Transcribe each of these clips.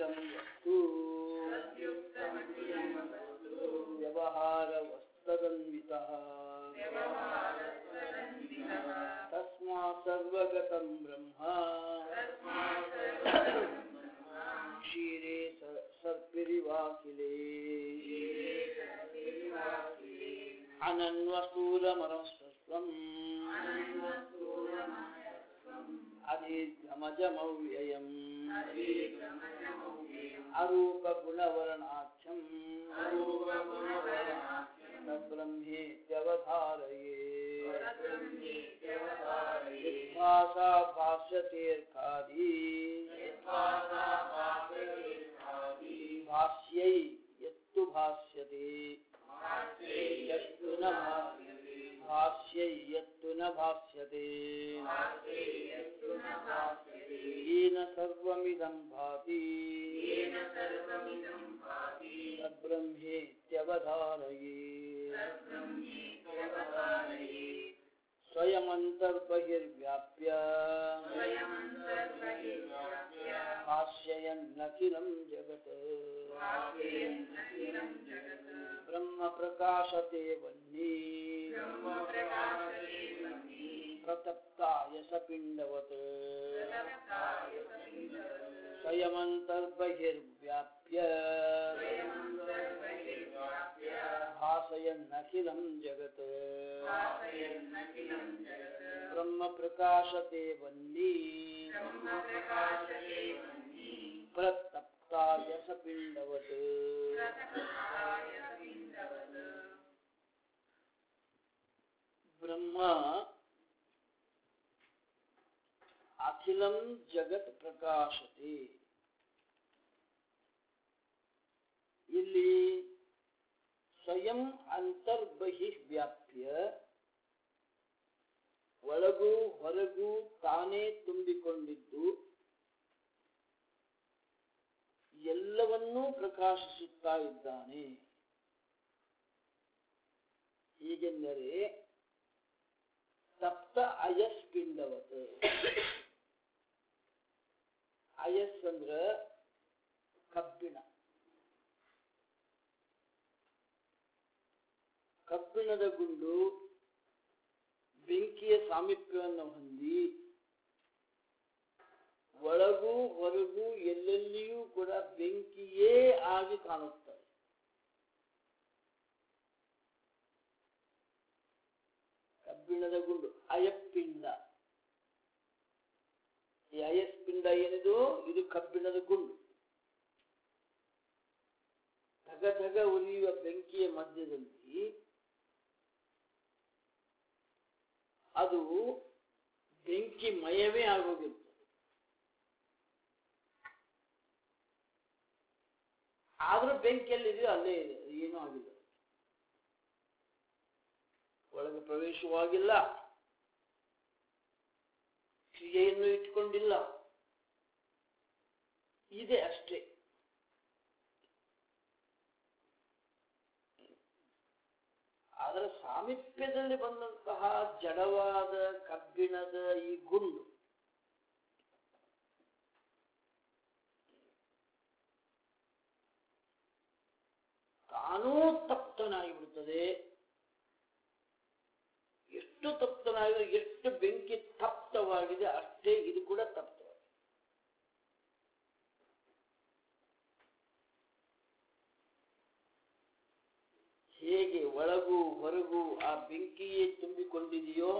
ಪ್ರತ್ಯುಕ್ತಮಖಿಲಂ ವಸ್ತು ವ್ಯವಹಾರವಸ್ತದನ್ವಿತಃ ತಸ್ಮಾತ್ ಸರ್ವಗತಂ ಬ್ರಹ್ಮ ಕ್ಷೀರೆ ಸ- ಸರ್ಪಿರಿವಾಖಿಲೇ ಅನನ್ವಸ್ಥೂಲಮನಸ್ವಸ್ವಂ ಅಧಿಗಮಜಮವ್ಯಯಂ ಅರೂಪಗುಣವರ್ಣಾಖ್ಯಂ ತದ್ಬ್ರಹ್ಮೇತ್ಯವಧಾರಯೇ ಯದ್ಭಾಸಾ ಭಾಷ್ಯತೀರ್ಥಾದಿ ಭಾಷ್ಯೈ ಯತ್ತು ಭಾಷ್ಯತೆ ಯತ್ತು ನ ಭಾಷ್ಯತೆ ಭಾಷ್ಯೈ ಯತ್ತು ನ ಭಾಷ್ಯತೆ येन सर्वमिदं भाति तद्ब्रह्मेत्यवधारये स्वयमन्तर्बहिर्व्याप्य भाष्ययन्नखिलं जगत् ब्रह्म प्रकाशते वह्नि प्रतप्ताय सपिण्डवत् स्वयमन्तर्बहिर्व्याप्य भासयन्नखिलं जगत् ब्रह्म प्रकाशते वह्नि प्रतप्ताय सपिण्डवत् ಬ್ರಹ್ಮ ಅಖಿಲಂ ಜಗತ್ ಪ್ರಕಾಶತೆ ಇಲ್ಲಿ ಸ್ವಯಂ ಅಂತರ್ಬಹಿ ವ್ಯಾಪ್ಯ ಒಳಗೂ ಹೊರಗೂ ತಾನೇ ತುಂಬಿಕೊಂಡಿದ್ದು ಎಲ್ಲವನ್ನೂ ಪ್ರಕಾಶಿಸುತ್ತಾ ಇದ್ದಾನೆ ಹೀಗೆಂದರೆ ತಪ್ತ ಅಯಸ್ಪಿಂಡವತ್ ಅಯಸ್ ಅಂದ್ರ ಕಬ್ಬಿಣ ಕಬ್ಬಿಣದ ಗುಂಡು ಬೆಂಕಿಯ ಸಾಮೀಪ್ಯವನ್ನು ಹೊಂದಿ ಒಳಗೂ ಹೊರಗೂ ಎಲ್ಲೆಲ್ಲಿಯೂ ಕೂಡ ಬೆಂಕಿಯೇ ಆಗಿ ಕಾಣುತ್ತದೆ ಕಬ್ಬಿಣದ ಗುಂಡು ಅಯಪಿಂಡ ಈ ಅಯಸ್ಪಿಂಡ ಏನಿದು ಇದು ಕಬ್ಬಿಣದ ಗುಂಡು ಧಗ ಧಗ ಉರಿಯುವ ಬೆಂಕಿಯ ಮಧ್ಯದಲ್ಲಿ ಅದು ಬೆಂಕಿ ಮಯವೇ ಆಗೋಗಿರ್ತದೆ ಆದ್ರೂ ಬೆಂಕಿಯಲ್ಲಿದೆಯೋ ಅಲ್ಲೇ ಇದೆ ಅದು ಏನೂ ಆಗಿಲ್ಲ ಒಳಗೆ ಪ್ರವೇಶವಾಗಿಲ್ಲ ಕ್ರಿಯೆಯನ್ನು ಇಟ್ಕೊಂಡಿಲ್ಲ ಇದೆ ಅಷ್ಟೇ ಅದರ ಸಾಮೀಪ್ಯದಲ್ಲಿ ಬಂದಂತಹ ಜಡವಾದ ಕಬ್ಬಿಣದ ಈ ಗುಂಡು ತಾನೂ ತಪ್ತನಾಗಿ ಬಿಡುತ್ತದೆ ಎಷ್ಟು ತಪ್ತನಾಗಿದೆ ಎಷ್ಟು ಬೆಂಕಿ ತಪ್ತವಾಗಿದೆ ಅಷ್ಟೇ ಇದು ಕೂಡ ತಪ್ತವಾಗಿದೆ ಹೇಗೆ ಒಳಗೂ ಹೊರಗೂ ಆ ಬೆಂಕಿಯೇ ತುಂಬಿಕೊಂಡಿದೆಯೋ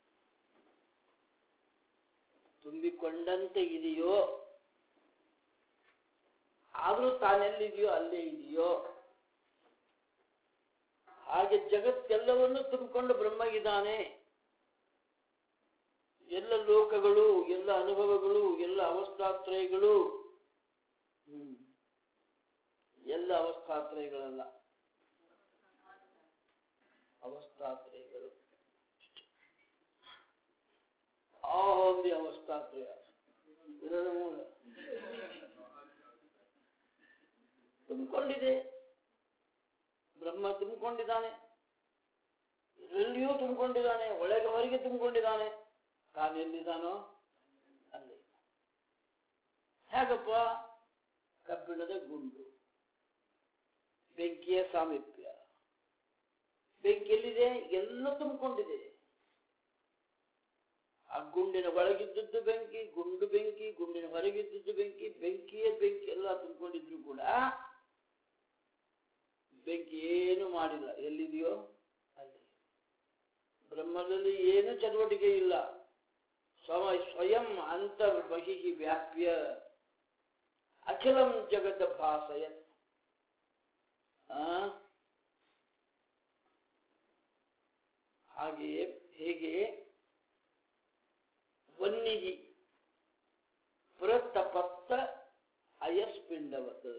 ತುಂಬಿಕೊಂಡಂತೆ ಇದೆಯೋ ಆದರೂ ತಾನೆಲ್ಲಿದೆಯೋ ಅಲ್ಲೇ ಇದೆಯೋ ಹಾಗೆ ಜಗತ್ತೆಲ್ಲವನ್ನು ತುಂಬಿಕೊಂಡು ಬ್ರಹ್ಮಗಿದ್ದಾನೆ ಎಲ್ಲ ಲೋಕಗಳು ಎಲ್ಲ ಅನುಭವಗಳು ಎಲ್ಲ ಅವಸ್ಥಾತ್ರಯಗಳು ಹ್ಮ್ ಎಲ್ಲ ಅವಸ್ಥಾತ್ರಯಗಳಲ್ಲ ಅವಸ್ಥಾತ್ರಯಗಳು ಆ ಒಂದು ಅವಸ್ಥಾತ್ರಯ ಇದರ ಮೂಲ ತುಂಬಿಕೊಂಡಿದೆ ಬ್ರಹ್ಮ ತುಂಬಿಕೊಂಡಿದ್ದಾನೆ ಎಲ್ಲಿಯೂ ತುಂಬಿಕೊಂಡಿದ್ದಾನೆ ಒಳಗೆ ಹೊರಗೆ ತುಂಬಿಕೊಂಡಿದ್ದಾನೆ ತಾನೆಲ್ಲಿದ್ದಾನೋ ಅಲ್ಲಿ ಹೇಗಪ್ಪ ಕಬ್ಬಿಣದ ಗುಂಡು ಬೆಂಕಿಯ ಸಾಮೀಪ್ಯ ಬೆಂಕಿ ಎಲ್ಲಿದೆ ಎಲ್ಲ ತುಂಬಿಕೊಂಡಿದೆ ಆ ಗುಂಡಿನ ಒಳಗಿದ್ದದ್ದು ಬೆಂಕಿ ಗುಂಡು ಬೆಂಕಿ ಗುಂಡಿನ ಹೊರಗಿದ್ದದ್ದು ಬೆಂಕಿ ಬೆಂಕಿಯೇ ಬೆಂಕಿ ಎಲ್ಲ ತುಂಬಿಕೊಂಡಿದ್ರು ಕೂಡ ಬೆಂಕಿ ಏನು ಮಾಡಿಲ್ಲ ಎಲ್ಲಿದೆಯೋ ಅಲ್ಲಿ ಬ್ರಹ್ಮದಲ್ಲಿ ಏನು ಚಟುವಟಿಕೆ ಇಲ್ಲ ಸ್ವ ಸ್ವಯಂ ಅಂತರ್ಬಹಿ ವ್ಯಾಪ್ಯ ಅಖಿಲಂ ಜಗದ ಭಾಸಯತ್ ಆ? ಹಾಗೆಯೇ ಹೇಗೆ ವನ್ನಿಹಿ ಪ್ರತಪತ್ತ ಅಯಸ್ಪಿಂಡವತ್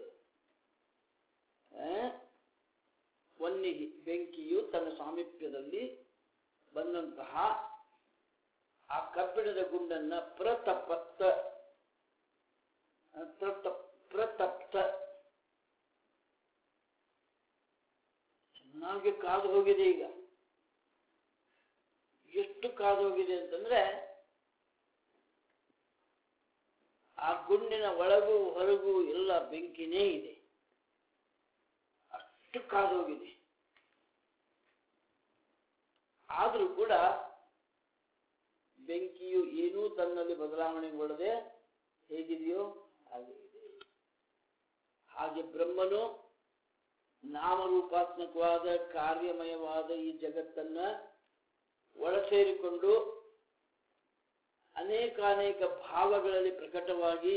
ಆ? ವನ್ನಿಹಿ ಬೆಂಕಿಯು ತನ್ನ ಸಾಮೀಪ್ಯದಲ್ಲಿ ಬಂದಂತಹ ಆ ಕಬ್ಬಿಣದ ಗುಂಡನ್ನ ಪ್ರತಪತ್ತ ಪ್ರತಪ್- ಪ್ರತಪ್ತ ಚೆನ್ನಾಗಿ ಕಾದು ಹೋಗಿದೆ ಈಗ ಎಷ್ಟು ಕಾದು ಹೋಗಿದೆ ಅಂತಂದ್ರೆ ಆ ಗುಂಡಿನ ಒಳಗೂ ಹೊರಗೂ ಎಲ್ಲ ಬೆಂಕಿನೇ ಇದೆ ಅಷ್ಟು ಕಾದು ಹೋಗಿದೆ ಆದರೂ ಕೂಡ ಬೆಂಕಿಯು ಏನೂ ತನ್ನಲ್ಲಿ ಬದಲಾವಣೆಗೊಳ್ಳದೆ ಹೇಗಿದೆಯೋ ಹಾಗೆ ಇದೆ ಹಾಗೆ ಬ್ರಹ್ಮನು ನಾಮರೂಪಾತ್ಮಕವಾದ ಕಾರ್ಯಮಯವಾದ ಈ ಜಗತ್ತನ್ನ ಒಳ ಸೇರಿಕೊಂಡು ಅನೇಕಾನೇಕ ಭಾವಗಳಲ್ಲಿ ಪ್ರಕಟವಾಗಿ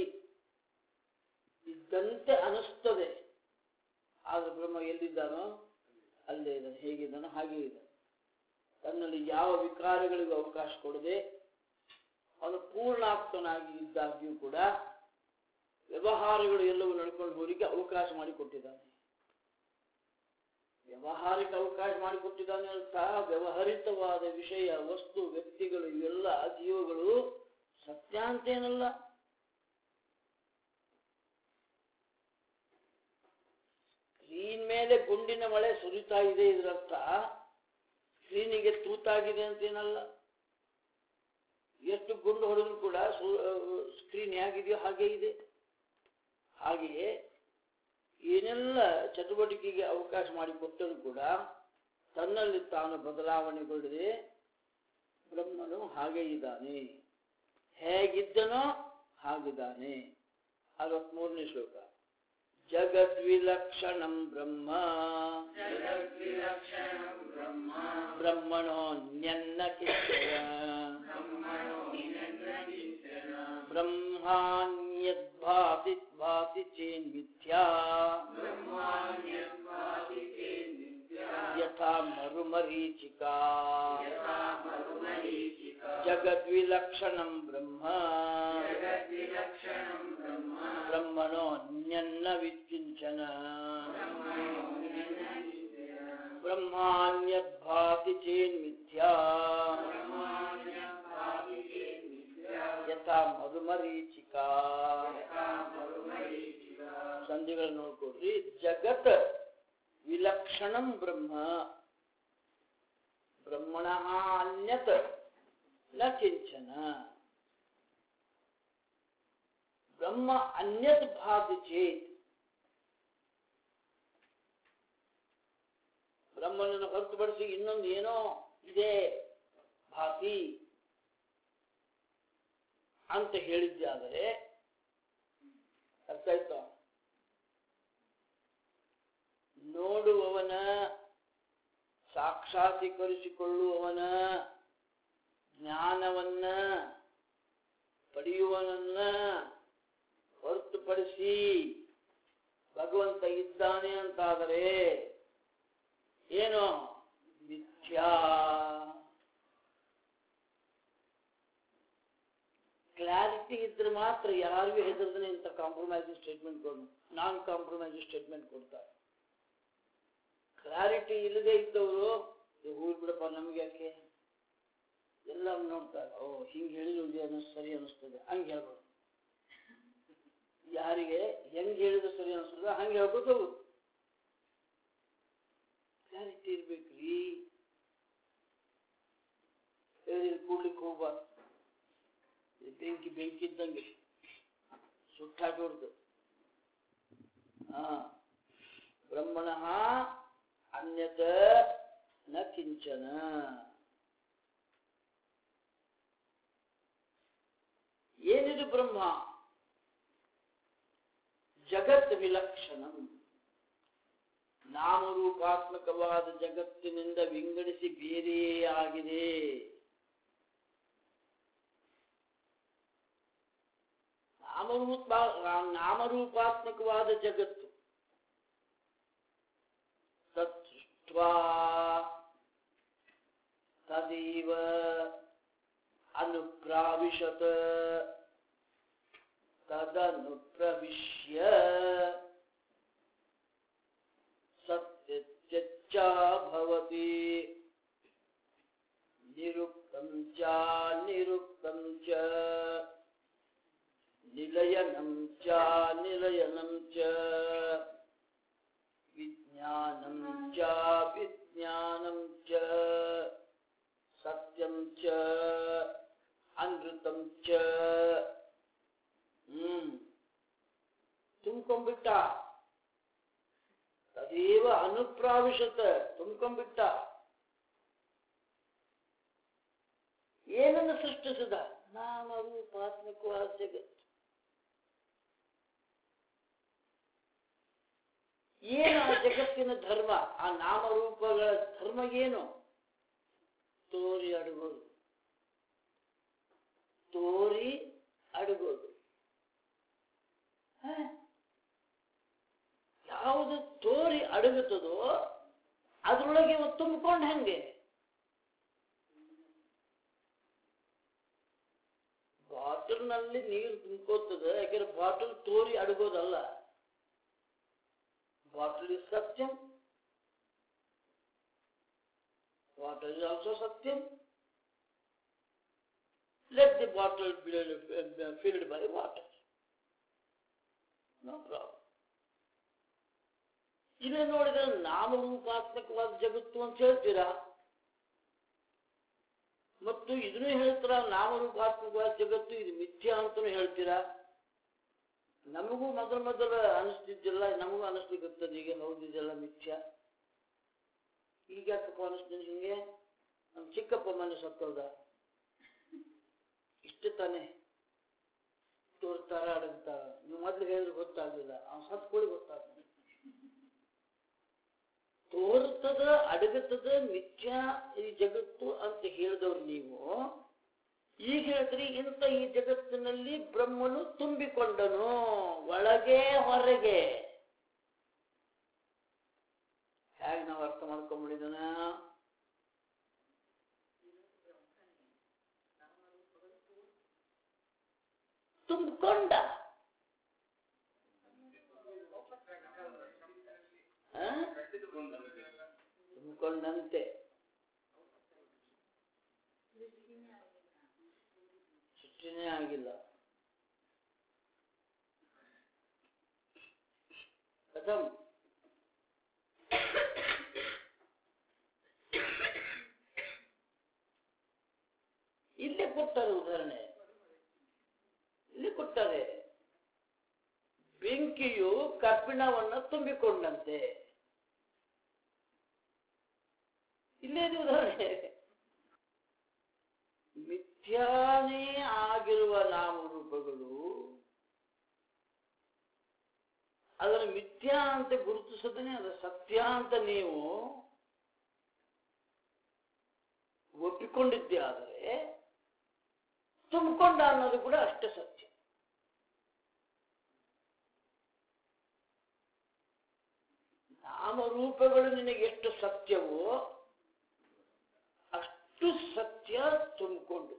ಇದ್ದಂತೆ ಅನಿಸ್ತದೆ ಆದ್ರೆ ಬ್ರಹ್ಮ ಎಲ್ಲಿದ್ದಾನೋ ಅಲ್ಲೇ ಇದ್ದಾನೆ ಹೇಗಿದ್ದಾನೋ ಹಾಗೆ ಇದ್ದಾನೆ ತನ್ನಲ್ಲಿ ಯಾವ ವಿಕಾರಗಳಿಗೂ ಅವಕಾಶ ಕೊಡದೆ ಅವನು ಪೂರ್ಣಾತ್ಮನಾಗಿ ಇದ್ದಾಗ್ಯೂ ಕೂಡ ವ್ಯವಹಾರಗಳು ಎಲ್ಲವೂ ನಡ್ಕೊಂಡು ಹೋಲಿಕ್ಕೆ ಅವಕಾಶ ಮಾಡಿಕೊಟ್ಟಿದ್ದಾನೆ ವ್ಯವಹಾರಿಕ ಅವಕಾಶ ಮಾಡಿಕೊಟ್ಟಿದ್ದಾನೆ ಅಂತ ವ್ಯವಹರಿತವಾದ ವಿಷಯ ವಸ್ತು ವ್ಯಕ್ತಿಗಳು ಇವೆಲ್ಲ ಜೀವಗಳು ಸತ್ಯ ಅಂತೇನಲ್ಲ ಸ್ಕ್ರೀನ್ ಮೇಲೆ ಗುಂಡಿನ ಮಳೆ ಸುರಿತಾ ಇದೆ ಇದರರ್ಥ ಸ್ಕ್ರೀನಿಗೆ ತೂತಾಗಿದೆ ಅಂತೇನಲ್ಲ ಎಷ್ಟು ಗುಂಡು ಹೊಡೆದ್ರು ಕೂಡ ಸ್ಕ್ರೀನ್ ಹೇಗಿದೆಯೋ ಹಾಗೆ ಇದೆ ಹಾಗೆಯೇ ಏನೆಲ್ಲ ಚಟುವಟಿಕೆಗೆ ಅವಕಾಶ ಮಾಡಿಕೊಟ್ಟರೂ ಕೂಡ ತನ್ನಲ್ಲಿ ತಾನು ಬದಲಾವಣೆಗೊಳ್ಳದೆ ಬ್ರಹ್ಮನು ಹಾಗೆ ಇದ್ದಾನೆ ಹೇಗಿದ್ದನೋ ಹಾಗಿದ್ದಾನೆ ಅರವತ್ಮೂರನೇ ಶ್ಲೋಕ ಜಗದ್ವಿಲಕ್ಷಣಂ ಬ್ರಹ್ಮ ಬ್ರಹ್ಮಣೋನ್ಯನ್ನ ಕಿಂಚನ ಬ್ರಹ್ಮಾನ್ಯದ್ಭಾತಿ ಭಾತಿ ಚೇನ್ಮಿಥ್ಯಾ ಯಥಾ ಮರುಮರೀಚಿಕಾ ಜಗದ್ವಿಲಕ್ಷಣಂ ಬ್ರಹ್ಮ ಬ್ರಹ್ಮಣೋನ್ಯನ್ನ ವಿಕಿಂಚನ ಬ್ರಹ್ಮಾನ್ಯದ್ಭಾತಿ ಚೇನ್ಮಿಥ್ಯಾ ಯಥಾ ಮರುಮರೀಚಿಕಾ ಸಂಧಿಗಳು ನೋಡ್ಕೊಡ್ರಿ ಜಗತ್ ವಿಲಕ್ಷಣಂ ಬ್ರಹ್ಮ ಬ್ರಹ್ಮಣ ಅನ್ಯತ್ ನ ಕಿಂಚನ ಬ್ರಹ್ಮ ಅನ್ಯತ್ ಭಾತಿ ಚೇತ್ ಬ್ರಹ್ಮನನ್ನು ಹೊರತುಪಡಿಸಿ ಇನ್ನೊಂದು ಏನೋ ಇದೆ ಭಾತಿ ಅಂತ ಹೇಳಿದ್ದಾದರೆ ಅರ್ಥ ಆಯ್ತಾ ನೋಡುವವನ ಸಾಕ್ಷಾತ್ಕರಿಸಿಕೊಳ್ಳುವವನ ಜ್ಞಾನವನ್ನ ಪಡೆಯುವನನ್ನ ಹೊರತುಪಡಿಸಿ ಭಗವಂತ ಇದ್ದಾನೆ ಅಂತಾದರೆ ಏನು ಮಿಥ್ಯಾ ಕ್ಲಾರಿಟಿ ಇದ್ರೆ ಮಾತ್ರ ಯಾರಿಗೂ ಹೆದರ್ದನೆ ಇಂಥ ಕಾಂಪ್ರಮೈಸಿಂಗ್ ಸ್ಟೇಟ್ಮೆಂಟ್ ಕೊಡು ನಾನ್ ಕಾಂಪ್ರಮೈಸಿಂಗ್ ಸ್ಟೇಟ್ಮೆಂಟ್ ಕೊಡ್ತಾರೆ ಕ್ಲಾರಿಟಿ ಇಲ್ಲದೆ ಇದ್ದವರು ಹೋಗಿ ಬಿಡಪ್ಪ ನಮ್ಗೆ ಯಾಕೆ ಎಲ್ಲ ನೋಡ್ತಾರೆ ಓ ಹಿಂಗೆ ಹೇಳಿದ್ರು ಇದು ಅನ್ನಿಸ್ ಸರಿ ಅನಿಸ್ತದೆ ಹಂಗೆ ಹೇಳ್ಬೋದು ಯಾರಿಗೆ ಹೆಂಗ್ ಹೇಳಿದ್ರೆ ಸರಿ ಅನಿಸ್ತದೆ ಹಂಗೆ ಹೇಳ್ಬೋದು ಹೋಗುದು ಕ್ಲಾರಿಟಿ ಇರ್ಬೇಕ್ರಿ ಹೇಳಿದ್ರೆ ಕೂಡ್ಲಿಕ್ಕೆ ಹೋಗ್ಬಾರ್ದು ಇದು ಬೆಂಕಿ ಬೆಂಕಿ ಇದ್ದಂಗೆ ಸುಟ್ಟಾಕಿ ಹೊಡ್ದು ಆ, ಬ್ರಹ್ಮಣಃ ಅನ್ಯತ ನ ಕಿಂಚನ ಏನಿದು ಬ್ರಹ್ಮ ಜಗತ್ ವಿಲಕ್ಷಣಂ ನಾಮರೂಪಾತ್ಮಕವಾದ ಜಗತ್ತಿನಿಂದ ವಿಂಗಡಿಸಿ ಬೇರೆಯೇ ಆಗಿದೆ ನಾಮರೂಪ ನಾಮರೂಪಾತ್ಮಕವಾದ ಜಗತ್ತು ತತ್ವಾ ತದೇವ ಅನುಪ್ರಾವಿಶತ ತದನುಪ್ರವಿಶ್ಯ ಸತ್ಯಚ್ಚ ಭವತಿ ನಿರುಕ್ತಂ ಚ ನಿರುಕ್ತಂ ಚ ನಿಲಯನಂ ಚ ನಿಲಯನಂ ಚ ವಿಜ್ಞಾನಂ ಚ ವಿಜ್ಞಾನಂ ಚ ಸತ್ಯಂ ಚ ಅನೃತಂ ಚ ಹ್ಮ್ ತುಂಬ್ಕೊಂಡ್ಬಿಟ್ಟ ತದೇವ ಅನುಪ್ರಾವಿಶತ ತುಂಬ್ಕೊಂಡ್ಬಿಟ್ಟ ಏನನ್ನು ಸೃಷ್ಟಿಸಿದ ನಾಮರೂಪಾತ್ಮಕವಾದ ಜಗತ್ತು ಏನು ಆ ಜಗತ್ತಿನ ಧರ್ಮ ಆ ನಾಮರೂಪಗಳ ಧರ್ಮ ಏನು ತೋರಿ ಅಡಗೋದು ತೋರಿ ಅಡಗೋದು ಹ? ಯಾವುದು ತೋರಿ ಅಡಗುತ್ತದೋ ಅದರೊಳಗೆ ಇವ ತುಂಬಿಕೊಂಡು ಹೆಂಗೆ ಬಾಟಲ್ನಲ್ಲಿ ನೀರು ತುಂಬ್ಕೋತದೆ ಯಾಕಂದ್ರೆ ಬಾಟಲ್ ತೋರಿ ಅಡಗೋದಲ್ಲ ಬಾಟಲ್ ಇಸ್ ಸತ್ಯಂ water is also satyam. Let the bottle be uh, filled by water. No problem. ಇದನ್ನ ನೋಡಿದ್ರೆ ನಾಮರೂಪಾತ್ಮಕವಾದ ಜಗತ್ತು ಅಂತ ಹೇಳ್ತೀರಾ ಮತ್ತು ಇದನ್ನು ಹೇಳ್ತೀರಾ ನಾಮರೂಪಾತ್ಮಕವಾದ ಜಗತ್ತು ಇದು ಮಿಥ್ಯಾ ಅಂತಲೂ ಹೇಳ್ತೀರಾ ನಮಗೂ ಮೊದಲ ಮೊದಲ ಅನಿಸ್ತಿದ್ದಿಲ್ಲ ನಮಗೂ ಅನಿಸ್ಲಿಕ್ಕತ್ತದ ಈಗ ಹೌದು ಇದೆಲ್ಲ ಮಿಥ್ಯಾ ಈಗ ಯಾಕಪ್ಪ ಅನಿಸ್ತೀನಿ ಹಿಂಗೆ ನಮ್ಮ ಚಿಕ್ಕಪ್ಪ ಮನೆ ಸತ್ತೋದ ಇಷ್ಟು ತಾನೆ ತೋರ್ತಾರ ಅಡಗ್ತಾರ ನೀವು ಮೊದ್ಲು ಹೇಳಿದ್ರೆ ಗೊತ್ತಾಗ್ಲಿಲ್ಲ ಅವ್ನು ಸತ್ಕೊಳ್ಳಿ ಗೊತ್ತಾಗ್ತದೆ ತೋರ್ತದ ಅಡಗುತ್ತದ ಮಿಥ್ಯಾ ಈ ಜಗತ್ತು ಅಂತ ಹೇಳಿದವ್ರು ನೀವು ಈಗ ಹೇಳಿದ್ರಿ ಇಂಥ ಈ ಜಗತ್ತಿನಲ್ಲಿ ಬ್ರಹ್ಮನು ತುಂಬಿಕೊಂಡನು ಒಳಗೆ ಹೊರಗೆ ಹೇಗೆ ನಾವು ಅರ್ಥ ಮಾಡ್ಕೊಂಡ್ಬಿಡಿದನ ತುಂಬಿಕೊಂಡ ಆ? ತುಂಬಿಕೊಂಡಂತೆ ಸೃಷ್ಟಿನೇ ಆಗಿಲ್ಲ ಕಥಂ ಇಲ್ಲೇ ಕೊಟ್ಟಾರೆ ಉದಾಹರಣೆ ಇಲ್ಲಿ ಕೊಟ್ಟಾರೆ ಬೆಂಕಿಯು ಕಬ್ಬಿಣವನ್ನು ತುಂಬಿಕೊಂಡಂತೆ ಇಲ್ಲೇ ಇದೆ ಉದಾಹರಣೆ ಮಿಥ್ಯಾನೇ ಆಗಿರುವ ನಾಮರೂಪಗಳು ಅದರ ಮಿಥ್ಯಾ ಅಂತ ಗುರುತಿಸದೇ ಅದರ ಸತ್ಯ ಅಂತ ನೀವು ಒಪ್ಪಿಕೊಂಡಿದ್ದೆ ಆದರೆ ತುಂಬಿಕೊಂಡ ಅನ್ನೋದು ಕೂಡ ಅಷ್ಟೇ ಸತ್ಯ ನಾಮರೂಪಗಳು ನಿನಗೆ ಎಷ್ಟು ಸತ್ಯವೋ ಅಷ್ಟು ಸತ್ಯ ತುಂಬಿಕೊಂಡಿತ್ತು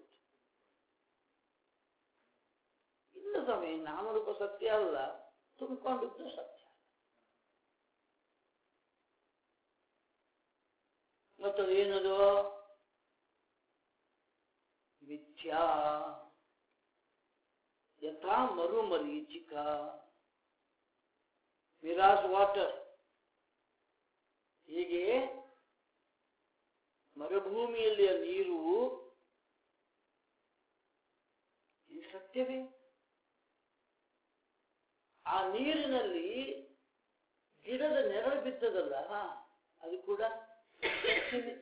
ಇಲ್ಲ ಸ್ವಾಮಿ ನಾಮರೂಪ ಸತ್ಯ ಅಲ್ಲ ತುಂಬಿಕೊಂಡಿದ್ದು ಸತ್ಯ ಮತ್ತದು ಏನದು ಮಿಥ್ಯಾ ಯಥಾ ಮರುಮರೀಚಿಕ ಮಿರಾಸ್ ವಾಟರ್ ಹೀಗೆ ಮರುಭೂಮಿಯಲ್ಲಿಯ ನೀರು ಇದು ಸತ್ಯವೇ ಆ ನೀರಿನಲ್ಲಿ ಗಿಡದ ನೆರಳು ಬಿದ್ದದಲ್ಲ ಅದು ಕೂಡ ಸತ್ಯವೇ.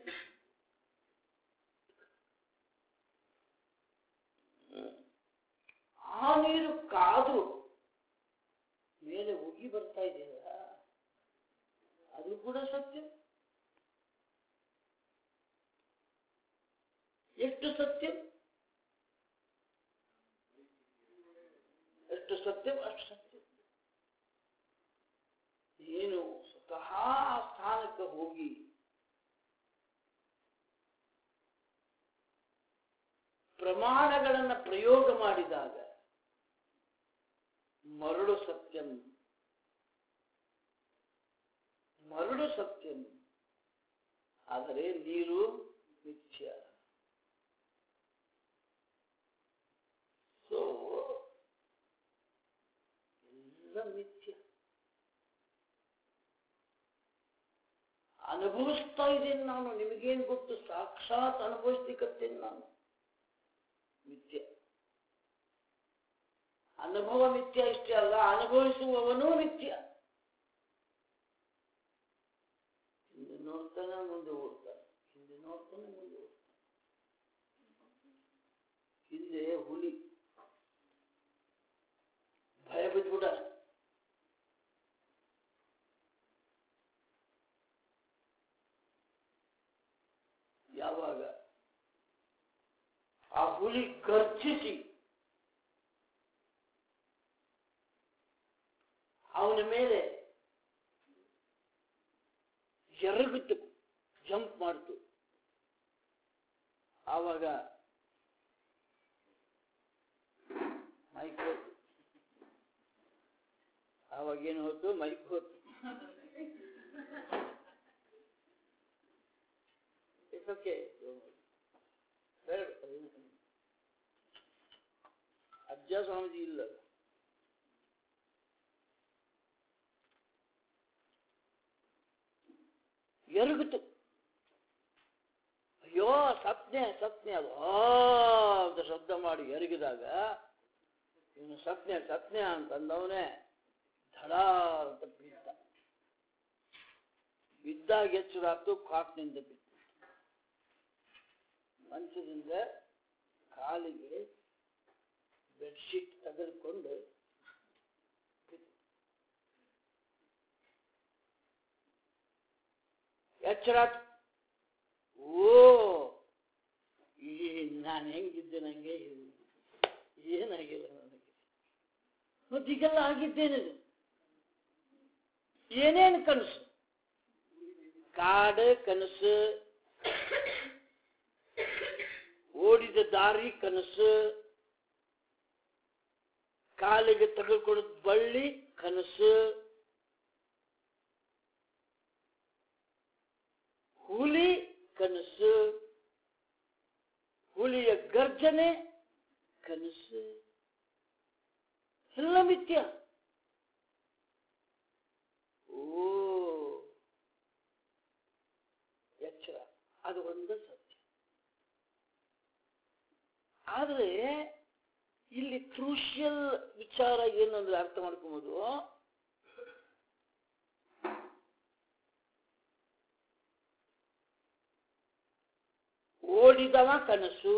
ಆ ನೀರು ಕಾದು ಮೇಲೆ ಉಗಿ ಬರ್ತಾ ಇದೆಯಲ್ಲ ಅದು ಕೂಡ ಸತ್ಯ ಎಷ್ಟು ಸತ್ಯ ಎಷ್ಟು ಸತ್ಯ ಅಷ್ಟು ಸತ್ಯ ಏನು ಸ್ವತಃ ಆ ಸ್ಥಾನಕ್ಕೆ ಹೋಗಿ ಪ್ರಮಾಣಗಳನ್ನು ಪ್ರಯೋಗ ಮಾಡಿದಾಗ ಮರಳು ಸತ್ಯಂ ಮರಳು ಸತ್ಯಂ ಆದರೆ ನೀರು ಮಿಥ್ಯ ಸೊ ಎಲ್ಲ ಮಿಥ್ಯ ಅನುಭವಿಸ್ತಾ ಇದ್ದೇನೆ ನಾನು ನಿಮಗೇನು ಗೊತ್ತು ಸಾಕ್ಷಾತ್ ಅನುಭವಿಸ್ಲಿಕ್ಕತ್ತೇನೆ ನಾನು ಮಿಥ್ಯ ಅನುಭವ ಮಿಥ್ಯ ಇಷ್ಟೇ ಅಲ್ಲ ಅನುಭವಿಸುವವನೂ ಮಿಥ್ಯ ಹಿಂದೆ ನೋಡ್ತಾನೆ ಮುಂದೆ ಓಡ್ತಾನೆ ಹಿಂದೆ ನೋಡ್ತಾನೆ ಮುಂದೆ ಓಡ್ತಾನೆ ಹಿಂದೆ ಹುಲಿ ಭಯ ಬಿದ್ಬಿಡ ಯಾವಾಗ ಆ ಹುಲಿ ಗರ್ಜಿಸಿ ಅವನ ಮೇಲೆ ಎರಗಿತು ಜಂಪ್ ಮಾಡ್ತು ಆವಾಗ ಮೈಕ್ ಹೋತು ಆವಾಗ ಏನು ಹೋತು ಮೈಕ್ ಹೋತು ಇಟ್ಸ್ ಓಕೆ ಅಜ್ಜ ಸ್ವಾಮೀಜಿ ಇಲ್ಲ ಎರಗಿತು ಅಯ್ಯೋ ಸಪ್ನೆ ಸಪ್ನೆ ಅದು ಆ ಅಂತ ಶಬ್ದ ಮಾಡಿ ಎರಗಿದಾಗ ಇವನು ಸಪ್ನೆ ಸಪ್ನೆ ಅಂತಂದವನೇ ಧಡ ಅಂತ ಬಿದ್ದ ಬಿದ್ದಾಗ ಎಚ್ಚರಾತು ಕಾಟ್ನಿಂದ ಬಿದ್ದ ಮಂಚದಿಂದ ಕಾಲಿಗೆ ಬೆಡ್ಶೀಟ್ ತೆಗೆದುಕೊಂಡು ಬಿದ್ದ. ಎಚ್ಚರಾತು ಓ ಈ ನಾನು ಹೆಂಗಿದ್ದೆ ನಂಗೆ ಏನಾಗಿಲ್ಲ ನನಗೆ ಮತ್ತೀಗೆಲ್ಲ ಆಗಿದ್ದೇನಿದು ಏನೇನು ಕನಸು ಕಾಡು ಕನಸು ಓಡಿದ ದಾರಿ ಕನಸು ಕಾಲಿಗೆ ತೆಗೆದುಕೊಳ್ಳೋದು ಬಳ್ಳಿ ಕನಸು ಹುಲಿ ಕನಸು ಹುಲಿಯ ಗರ್ಜನೆ ಕನಸು ಎಲ್ಲ ಮಿಥ್ಯ ಓ ಎಚ್ಚರ ಅದು ಒಂದು ಸತ್ಯ ಆದರೆ ಇಲ್ಲಿ ಕ್ರೂಷಿಯಲ್ ವಿಚಾರ ಏನಂದ್ರೆ ಅರ್ಥ ಮಾಡ್ಕೊಬೋದು ಓಡಿದವ ಕನಸು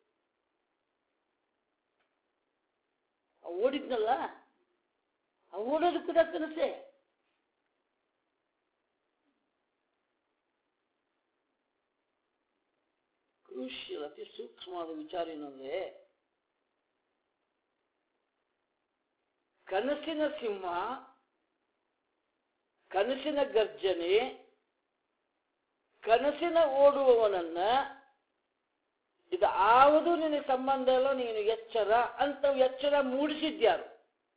ಅವ ಓಡಿದ್ನಲ್ಲ ಅವ ಓಡೋದು ಕೂಡ ಕನಸೆ ಕ್ರೂಷಿಯಲ್ ಅತಿ ಸೂಕ್ಷ್ಮವಾದ ವಿಚಾರ ಏನಂದ್ರೆ ಕನಸಿನ ಸಿಂಹ ಕನಸಿನ ಗರ್ಜನೆ ಕನಸಿನ ಓಡುವವನನ್ನ ಇದು ಯಾವುದು ನಿನಗೆ ಸಂಬಂಧ ಇಲ್ಲ ನೀನು ಎಚ್ಚರ ಅಂತ ಎಚ್ಚರ ಮೂಡಿಸಿದ್ಯಾರು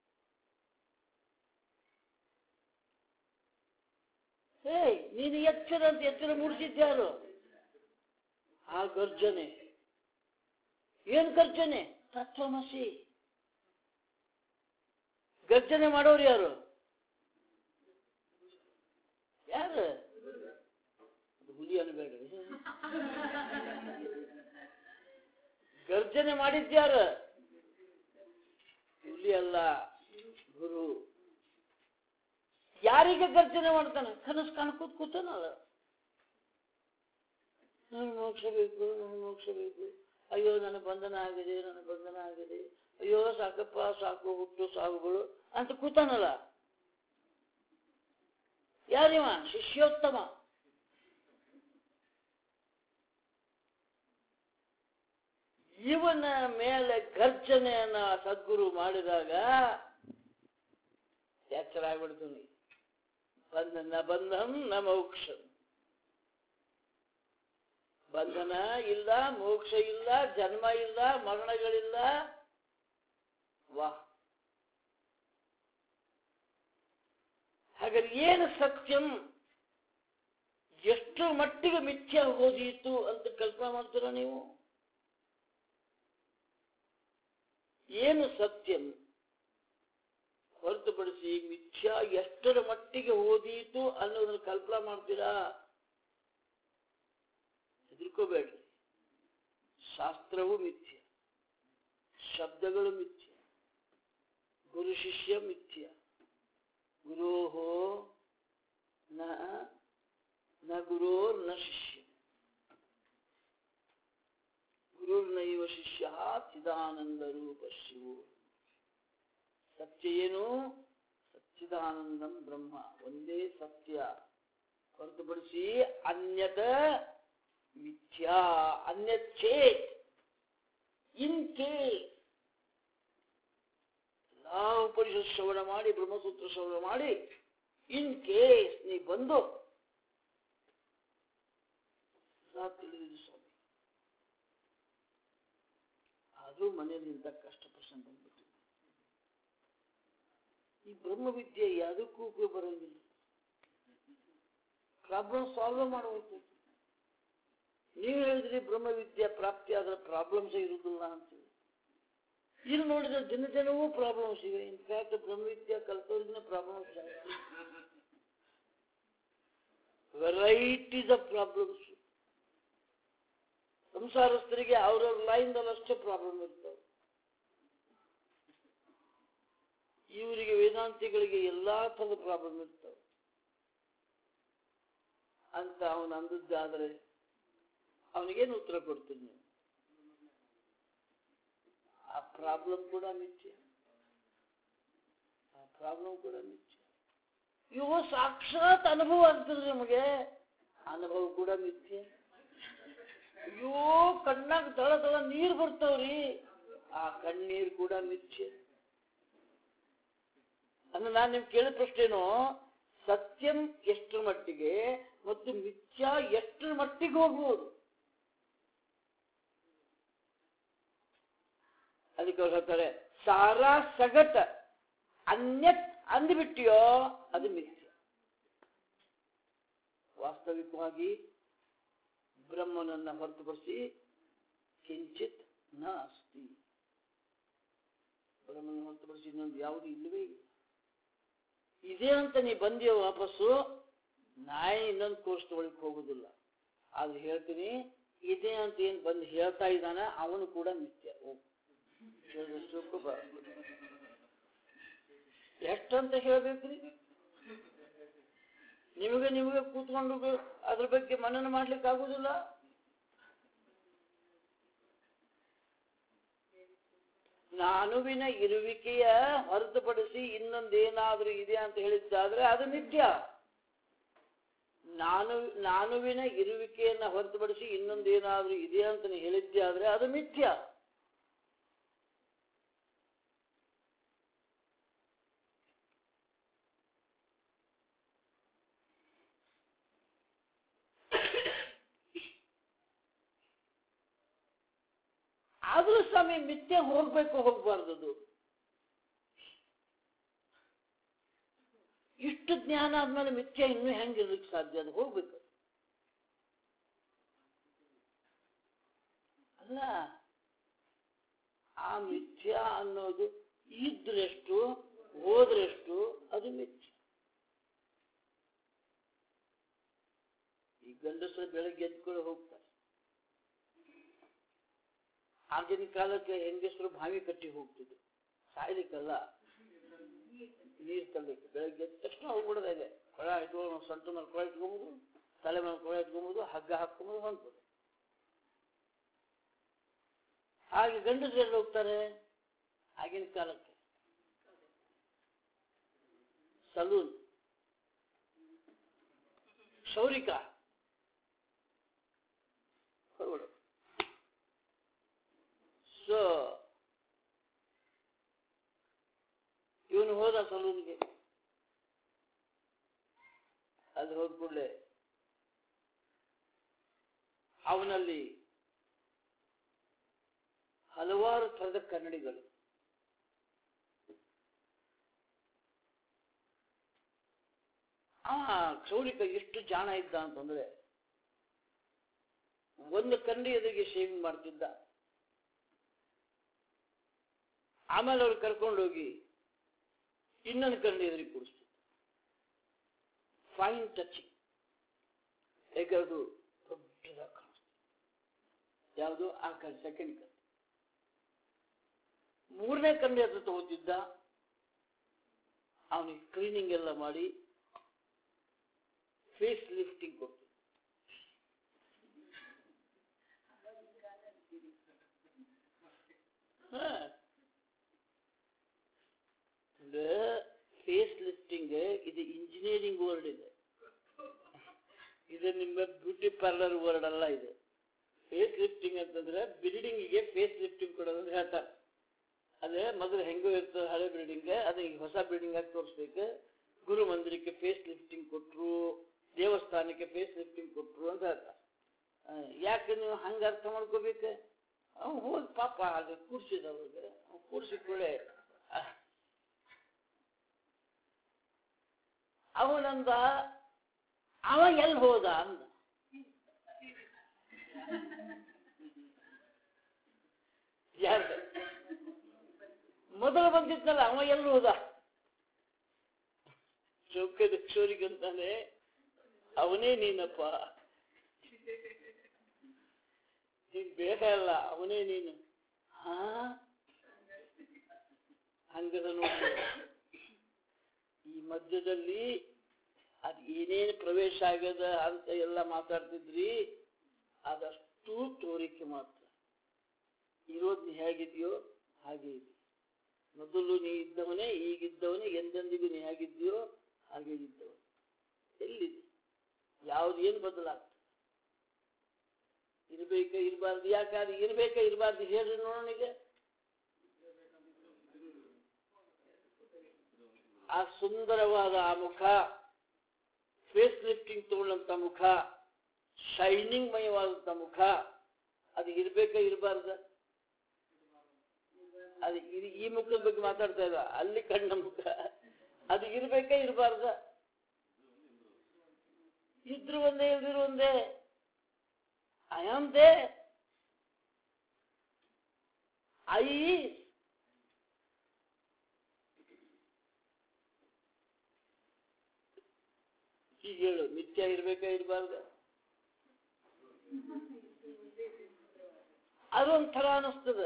ಹೇ ನೀನು ಎಚ್ಚರ ಅಂತ ಎಚ್ಚರ ಮೂಡಿಸಿದ್ಯಾರು ಆ ಗರ್ಜನೆ ಏನ್ ಗರ್ಜನೆ ತತ್ವಮಸಿ ಗರ್ಜನೆ ಮಾಡೋರು ಯಾರು ಯಾರು ಅದು ಹುಲಿ ಅನ್ಬೇಡ ಗರ್ಜನೆ ಮಾಡಿದ್ಯಾರ ಹುಲಿ ಅಲ್ಲ ಗುರು ಯಾರ ಯಾರಿಗೆ ಗರ್ಜನೆ ಮಾಡ್ತಾನೆ ಕನಸು ಕಾಣ್ಕೋತ ಕೂತಾನಲ್ಲ ನನಗೆ ಮೋಕ್ಷ ಬೇಕು ನನಗೆ ಮೋಕ್ಷ ಬೇಕು ಅಯ್ಯೋ ನನ್ನ ಬಂಧನ ಆಗಿದೆ ನನ್ನ ಬಂಧನ ಆಗಿದೆ ಅಯ್ಯೋ ಸಾಕಪ್ಪ ಸಾಕು ಹುಟ್ಟು ಸಾಗುಗಳು ಅಂತ ಕೂತಾನಲ್ಲ ಯಾರಿವ ಶಿಷ್ಯೋತ್ತಮ ಇವನ ಮೇಲೆ ಗರ್ಜನೆಯನ್ನ ಸದ್ಗುರು ಮಾಡಿದಾಗ ಎಚ್ಚರ ಆಗ್ಬಿಡ್ತೀನಿ ಬಂಧನ ಬಂಧಂ ನ ಮೋಕ್ಷಂ ಬಂಧನ ಇಲ್ಲ ಮೋಕ್ಷ ಇಲ್ಲ ಜನ್ಮ ಇಲ್ಲ ಮರಣಗಳಿಲ್ಲ ವಾಹ್ ಹಾಗಾದ್ರೆ ಏನು ಸತ್ಯಂ ಎಷ್ಟು ಮಟ್ಟಿಗೆ ಮಿಥ್ಯ ಹೋದೀತು ಅಂತ ಕಲ್ಪನೆ ಮಾಡ್ತೀರಾ ನೀವು ಏನು ಸತ್ಯಂ ಹೊರತುಪಡಿಸಿ ಮಿಥ್ಯ ಎಷ್ಟರ ಮಟ್ಟಿಗೆ ಓದೀತು ಅನ್ನೋದನ್ನ ಕಲ್ಪನಾ ಮಾಡ್ತೀರಾ ಹೆದರ್ಕೋಬೇಡ್ರಿ ಶಾಸ್ತ್ರವು ಮಿಥ್ಯ ಶಬ್ದಗಳು ಮಿಥ್ಯ ಗುರು ಶಿಷ್ಯ ಮಿಥ್ಯ ಗುರೋಹೋ ನ ನ ಗುರೋರ್ ನ ಶಿಷ್ಯ ಗುರುರ್ನೈವ ಶಿಷ್ಯ ಚಿದಾನಂದ ರೂಪ ಶಿವು ಸತ್ಯ ಏನು ಸಚ್ಚಿದಾನಂದಂ ಬ್ರಹ್ಮ ಒಂದೇ ಸತ್ಯ ಹೊರತುಪಡಿಸಿ ಅನ್ಯತ ಮಿಥ್ಯಾ ಅನ್ಯಚ್ಛೇತ್ ಇನ್ ಕೇಸ್ ಎಲ್ಲಾ ಉಪನಿಷತ್ ಶ್ರವಣ ಮಾಡಿ ಬ್ರಹ್ಮಸೂತ್ರ ಶ್ರವಣ ಮಾಡಿ ಇನ್ ಕೇಸ್ ನೀ ಬಂದು ನಾ ತಿಳಿದಿದ್ದು ಸ್ವಾಮಿ ಆದ್ರೂ ಮನೆಯಲ್ಲಿ ಇಂಥ ಕಷ್ಟ ಪ್ರಸಂಗ ಬಂದ್ಬಿಟ್ಟು ಈ ಬ್ರಹ್ಮವಿದ್ಯೆ ಯಾವುದಕ್ಕೂ ಉಪಯೋಗ ಬರೋಂಗಿಲ್ಲ ಪ್ರಾಬ್ಲಮ್ ಸಾಲ್ವ್ ಮಾಡಬೇಕು ನೀವು ಹೇಳಿದ್ರಿ ಬ್ರಹ್ಮವಿದ್ಯೆ ಪ್ರಾಪ್ತಿ ಆದ್ರೆ ಪ್ರಾಬ್ಲಮ್ಸ್ ಇರುವುದಿಲ್ಲ ಅಂತೇಳಿ ಇಲ್ಲಿ ನೋಡಿದ್ರೆ ದಿನ ದಿನವೂ ಪ್ರಾಬ್ಲಮ್ಸ್ ಇವೆ ಇನ್ಫ್ಯಾಕ್ಟ್ ಬ್ರಹ್ಮವಿದ್ಯೆ ಕಲ್ತವ್ರಿಗಿನ ಪ್ರಾಬ್ಲಮ್ಸ್ ಜಾಸ್ತಿ ವೆರೈಟೀಸ್ ಆಫ್ ಪ್ರಾಬ್ಲಮ್ಸ್ ಸಂಸಾರಸ್ಥರಿಗೆ ಅವ್ರವ್ರ ಲೈನ್ದಲ್ಲಿ ಅಷ್ಟೇ ಪ್ರಾಬ್ಲಮ್ ಇರ್ತವೆ ಇವರಿಗೆ ವೇದಾಂತಿಗಳಿಗೆ ಎಲ್ಲಾ ಥರದ ಪ್ರಾಬ್ಲಮ್ ಇರ್ತವೆ ಅಂತ ಅವನು ಅಂದದ್ದಾದ್ರೆ ಅವನಿಗೇನು ಉತ್ತರ ಕೊಡ್ತೀನಿ ನೀವು ಆ ಪ್ರಾಬ್ಲಮ್ ಕೂಡ ಮಿಥ್ಯ ಆ ಪ್ರಾಬ್ಲಮ್ ಕೂಡ ಮಿಥ್ಯ ಇವು ಸಾಕ್ಷಾತ್ ಅನುಭವ ಆಗ್ತದೆ ನಮಗೆ ಅನುಭವ ಕೂಡ ಮಿಥ್ಯ ಅಯ್ಯೋ ಕಣ್ಣಾಗ ದಳ ದಳ ನೀರು ಬರ್ತಾವ್ರಿ ಆ ಕಣ್ಣೀರು ಕೂಡ ಮಿಥ್ಯ ಅಂದ್ರೆ ನಾನು ನಿಮ್ಗೆ ಕೇಳಿದ ಪ್ರಶ್ನೆನು ಸತ್ಯಂ ಎಷ್ಟರ ಮಟ್ಟಿಗೆ ಮತ್ತು ಮಿಥ್ಯ ಎಷ್ಟರ ಮಟ್ಟಿಗೆ ಹೋಗ್ಬೋದು ಅದಕ್ಕೆ ಅವ್ರು ಹೇಳ್ತಾರೆ ಸಾರಾ ಸಗಟ ಅನ್ಯತ್ ಅಂದ್ಬಿಟ್ಟಿಯೋ ಅದು ಮಿಥ್ಯ ವಾಸ್ತವಿಕವಾಗಿ ಬ್ರಹ್ಮನನ್ನ ಹೊರತುಪಡಿಸಿ ಕಿಂಚಿತ್ ನ ಅಸ್ತಿ ಬ್ರಹ್ಮನ ಹೊರತುಪಡಿಸಿ ಇನ್ನೊಂದು ಯಾವುದು ಇಲ್ಲವೇ ಇಲ್ಲ ಇದೇ ಅಂತ ನೀ ಬಂದಿಯೋ ವಾಪಸ್ಸು ನಾಯಿ ಇನ್ನೊಂದು ಕೋರ್ಸ್ ತಗೊಳಿಕ್ ಹೋಗುದಿಲ್ಲ ಆದ್ರೆ ಹೇಳ್ತೀನಿ ಇದೇ ಅಂತ ಏನ್ ಬಂದು ಹೇಳ್ತಾ ಇದ್ದಾನೆ ಅವನು ಕೂಡ ಮಿಥ್ಯ ಹೋಗು ಹೇಳಿದಷ್ಟು ಬ- ಎಷ್ಟಂತ ಹೇಳ್ಬೇಕ್ರಿ ನಿಮಗೆ ನಿಮಗೆ ಕೂತ್ಕೊಂಡು ಬ- ಅದ್ರ ಬಗ್ಗೆ ಮನನ ಮಾಡ್ಲಿಕ್ಕೆ ಆಗುದಿಲ್ಲ ನಾನುವಿನ ಇರುವಿಕೆಯ ಹೊರತುಪಡಿಸಿ ಇನ್ನೊಂದೇನಾದ್ರೂ ಇದೆ ಅಂತ ಹೇಳಿದ್ದಾದ್ರೆ ಅದು ನಿತ್ಯ ನಾನು ನಾನುವಿನ ಇರುವಿಕೆಯನ್ನ ಹೊರತುಪಡಿಸಿ ಇನ್ನೊಂದೇನಾದ್ರೂ ಇದೆ ಅಂತ ನೀ ಹೇಳಿದ್ದೆ ಆದ್ರೆ ಅದು ಮಿಥ್ಯ ಆದ್ರೂ ಸ್ವಾಮಿ ಮಿಥ್ಯೆ ಹೋಗ್ಬೇಕು ಹೋಗ್ಬಾರ್ದು ಇಷ್ಟು ಜ್ಞಾನ ಆದ್ಮೇಲೆ ಮಿಥ್ಯೆ ಇನ್ನೂ ಹೆಂಗಿರ್ಲಿಕ್ಕೆ ಸಾಧ್ಯ ಅದು ಹೋಗ್ಬೇಕು ಅಲ್ಲ ಆ ಮಿಥ್ಯ ಅನ್ನೋದು ಇದ್ರೆಷ್ಟು ಹೋದ್ರೆಷ್ಟು ಅದು ಮಿಥ್ಯ ಈ ಗಂಡಸರು ಬೆಳಗ್ಗೆ ಎದ್ಕೊಂಡು ಹೋಗ್ತಾರೆ ಆಗಿನ ಕಾಲಕ್ಕೆ ಹೆಂಗಸರು ಬಾವಿ ಕಟ್ಟಿ ಹೋಗ್ತಿದ್ರು ಸಾಯ್ಲಿಕ್ಕಲ್ಲ ನೀರು ತರಬೇಕು ಬೆಳಗ್ಗೆ ಎದ್ದ ತಕ್ಷಣ ಹೋಗ್ಬಿಡೋದು ಇದೆ ಕೊಳ ಇಟ್ಕೊಂಡು ಸೊಂಟ ಮೇಲೆ ಕೊಳ ಇಟ್ಕೊಂಬೋದು ತಲೆ ಮೇಲೆ ಕೊಳ ಇಟ್ಕೊಂಬೋದು ಹಗ್ಗ ಹಾಕ್ಕೊಂಬೋದು ಹೊಂದ್ಬೋದು ಹಾಗೆ ಗಂಡಸರು ಎಲ್ಲಿ ಹೋಗ್ತಾರೆ ಆಗಿನ ಕಾಲಕ್ಕೆ ಸಲೂನ್ ಕ್ಷೌರಿಕ ಹೋಗ್ಬಿಡು ಸೊ ಇವನು ಹೋದ ಸಲೂನ್ಗೆ ಅಲ್ಲಿ ಹೋದ ಕೂಡಲೇ ಅವನಲ್ಲಿ ಹಲವಾರು ಥರದ ಕನ್ನಡಿಗಳು ಅವ ಕ್ಷೌರಿಕ ಎಷ್ಟು ಜಾಣ ಇದ್ದ ಅಂತಂದ್ರೆ ಒಂದು ಕನ್ನಡಿ ಎದುರಿಗೆ ಶೇವಿಂಗ್ ಮಾಡ್ತಿದ್ದ ಆಮೇಲೆ ಅವ್ರು ಕರ್ಕೊಂಡೋಗಿ ಇನ್ನೊಂದು ಕನ್ನಡಿ ಎದುರಿಗೆ ಕೂರಿಸ್ತಿದ್ದ ಫೈನ್ ಟಚಿಂಗ್ ಹೇಗೆ ಅದು ದೊಡ್ಡದಾಗಿ ಕಾಣಿಸ್ತು ಯಾವುದು ಆ ಕಣ್ಣು ಸೆಕೆಂಡ್ ಕಣ್ಣು ಮೂರನೇ ಕಣ್ಣು ಹತ್ರ ತಗೋತಿದ್ದ ಅವನಿಗೆ ಕ್ಲೀನಿಂಗ್ ಎಲ್ಲ ಮಾಡಿ ಫೇಸ್ ಲಿಫ್ಟಿಂಗ್ ಕೊಡ್ತಿದ್ದ ಫೇಸ್ ಲಿಫ್ಟಿಂಗ್ ಇದು ಇಂಜಿನಿಯರಿಂಗ್ ವರ್ಡ್ ಇದೆ ಇದು ನಿಮ್ಮ ಬ್ಯೂಟಿ ಪಾರ್ಲರ್ ವರ್ಡ್ ಅಲ್ಲ ಇದು ಫೇಸ್ ಲಿಫ್ಟಿಂಗ್ ಅಂತಂದ್ರೆ ಬಿಲ್ಡಿಂಗಿಗೆ ಫೇಸ್ ಲಿಫ್ಟಿಂಗ್ ಕೊಡೋದು ಅಂತ ಹೇಳ್ತಾರೆ ಅದೇ ಮೊದಲು ಹೆಂಗೋ ಇರ್ತದೆ ಹಳೆ ಬಿಲ್ಡಿಂಗ್ ಅದು ಈಗ ಹೊಸ ಬಿಲ್ಡಿಂಗ್ ಆಗಿ ತೋರಿಸ್ಬೇಕು ಗುರು ಮಂದಿರಕ್ಕೆ ಫೇಸ್ ಲಿಫ್ಟಿಂಗ್ ಕೊಟ್ರು ದೇವಸ್ಥಾನಕ್ಕೆ ಫೇಸ್ ಲಿಫ್ಟಿಂಗ್ ಕೊಟ್ರು ಅಂತ ಹೇಳ್ತಾರೆ ಆ, ಯಾಕೆ ನೀವು ಹಂಗ ಅರ್ಥ ಮಾಡ್ಕೋಬೇಕು ಅವ್ನು ಹೋಗಿ ಪಾಪ ಅಲ್ಲಿ ಕೂರ್ಸಿದ ಅವ್ರಿಗೆ ಅವ್ನು ಕೂರ್ಸಿ ಕೂಡಲೇ ಅವನಂದ ಅವ ಎಲ್ಲಿ ಹೋದ ಅಂದ ಯಾರು ಮೊದಲು ಬಂದಿದ್ನಲ್ಲ ಅವ ಎಲ್ಲಿ ಹೋದ ಚೌಕದ ಕ್ಷೋರಿಗಂತಾನೆ ಅವನೇ ನೀನಪ್ಪ ನೀನ್ ಬೇಡ ಅಲ್ಲ ಅವನೇ ನೀನು ಹಾ ಹಂಗದ ನೋಡಿ ಈ ಮಧ್ಯದಲ್ಲಿ ಅದ್ ಏನೇನು ಪ್ರವೇಶ ಆಗ್ಯದ ಅಂತ ಎಲ್ಲ ಮಾತಾಡ್ತಿದ್ರಿ ಅದಷ್ಟು ತೋರಿಕೆ ಮಾತ್ರ ಇರೋದು ನೀ ಹೇಗಿದೆಯೋ ಹಾಗೆ ಇದೆ ಮೊದಲು ನೀ ಇದ್ದವನೇ ಈಗಿದ್ದವನೇ ಎಂದೆಂದಿಗೂ ನೀ ಹೇಗಿದ್ದೀಯೋ ಹಾಗೆ ಇದ್ದವ ಎಲ್ಲಿದೆ ಯಾವ್ದು ಏನು ಬದಲಾಗ್ತದೆ ಇರ್ಬೇಕ ಇರಬಾರ್ದು ಯಾಕಾದ್ರೆ ಇರ್ಬೇಕ ಇರಬಾರ್ದು ಹೇಳ್ರಿ ನೋಡೋಣ ಈಗ ಆ ಸುಂದರವಾದ ಆ ಮುಖ ಫೇಸ್ ಲಿಫ್ಟಿಂಗ್ ತಗೊಂಡಂತ ಮುಖ ಶೈನಿಂಗ್ ಮಯವಾದಂತ ಮುಖ ಅದು ಇರ್ಬೇಕ ಇರಬಾರ್ದ ಅದು ಇದು ಈ ಮುಖದ ಬಗ್ಗೆ ಮಾತಾಡ್ತಾ ಇಲ್ಲ ಅಲ್ಲಿ ಕಣ್ಣ ಮುಖ ಅದು ಇರ್ಬೇಕ ಇರಬಾರ್ದ ಇದ್ರು ಒಂದೇ ಇಲ್ದಿರು ಒಂದೇ ಐ ಆಮ್ ದೇ ಐ ಈಗ ಹೇಳು ನಿತ್ಯ ಇರ್ಬೇಕಾ ಇರಬಾರ್ದ ಅದೊಂಥರ ಅನಿಸ್ತದ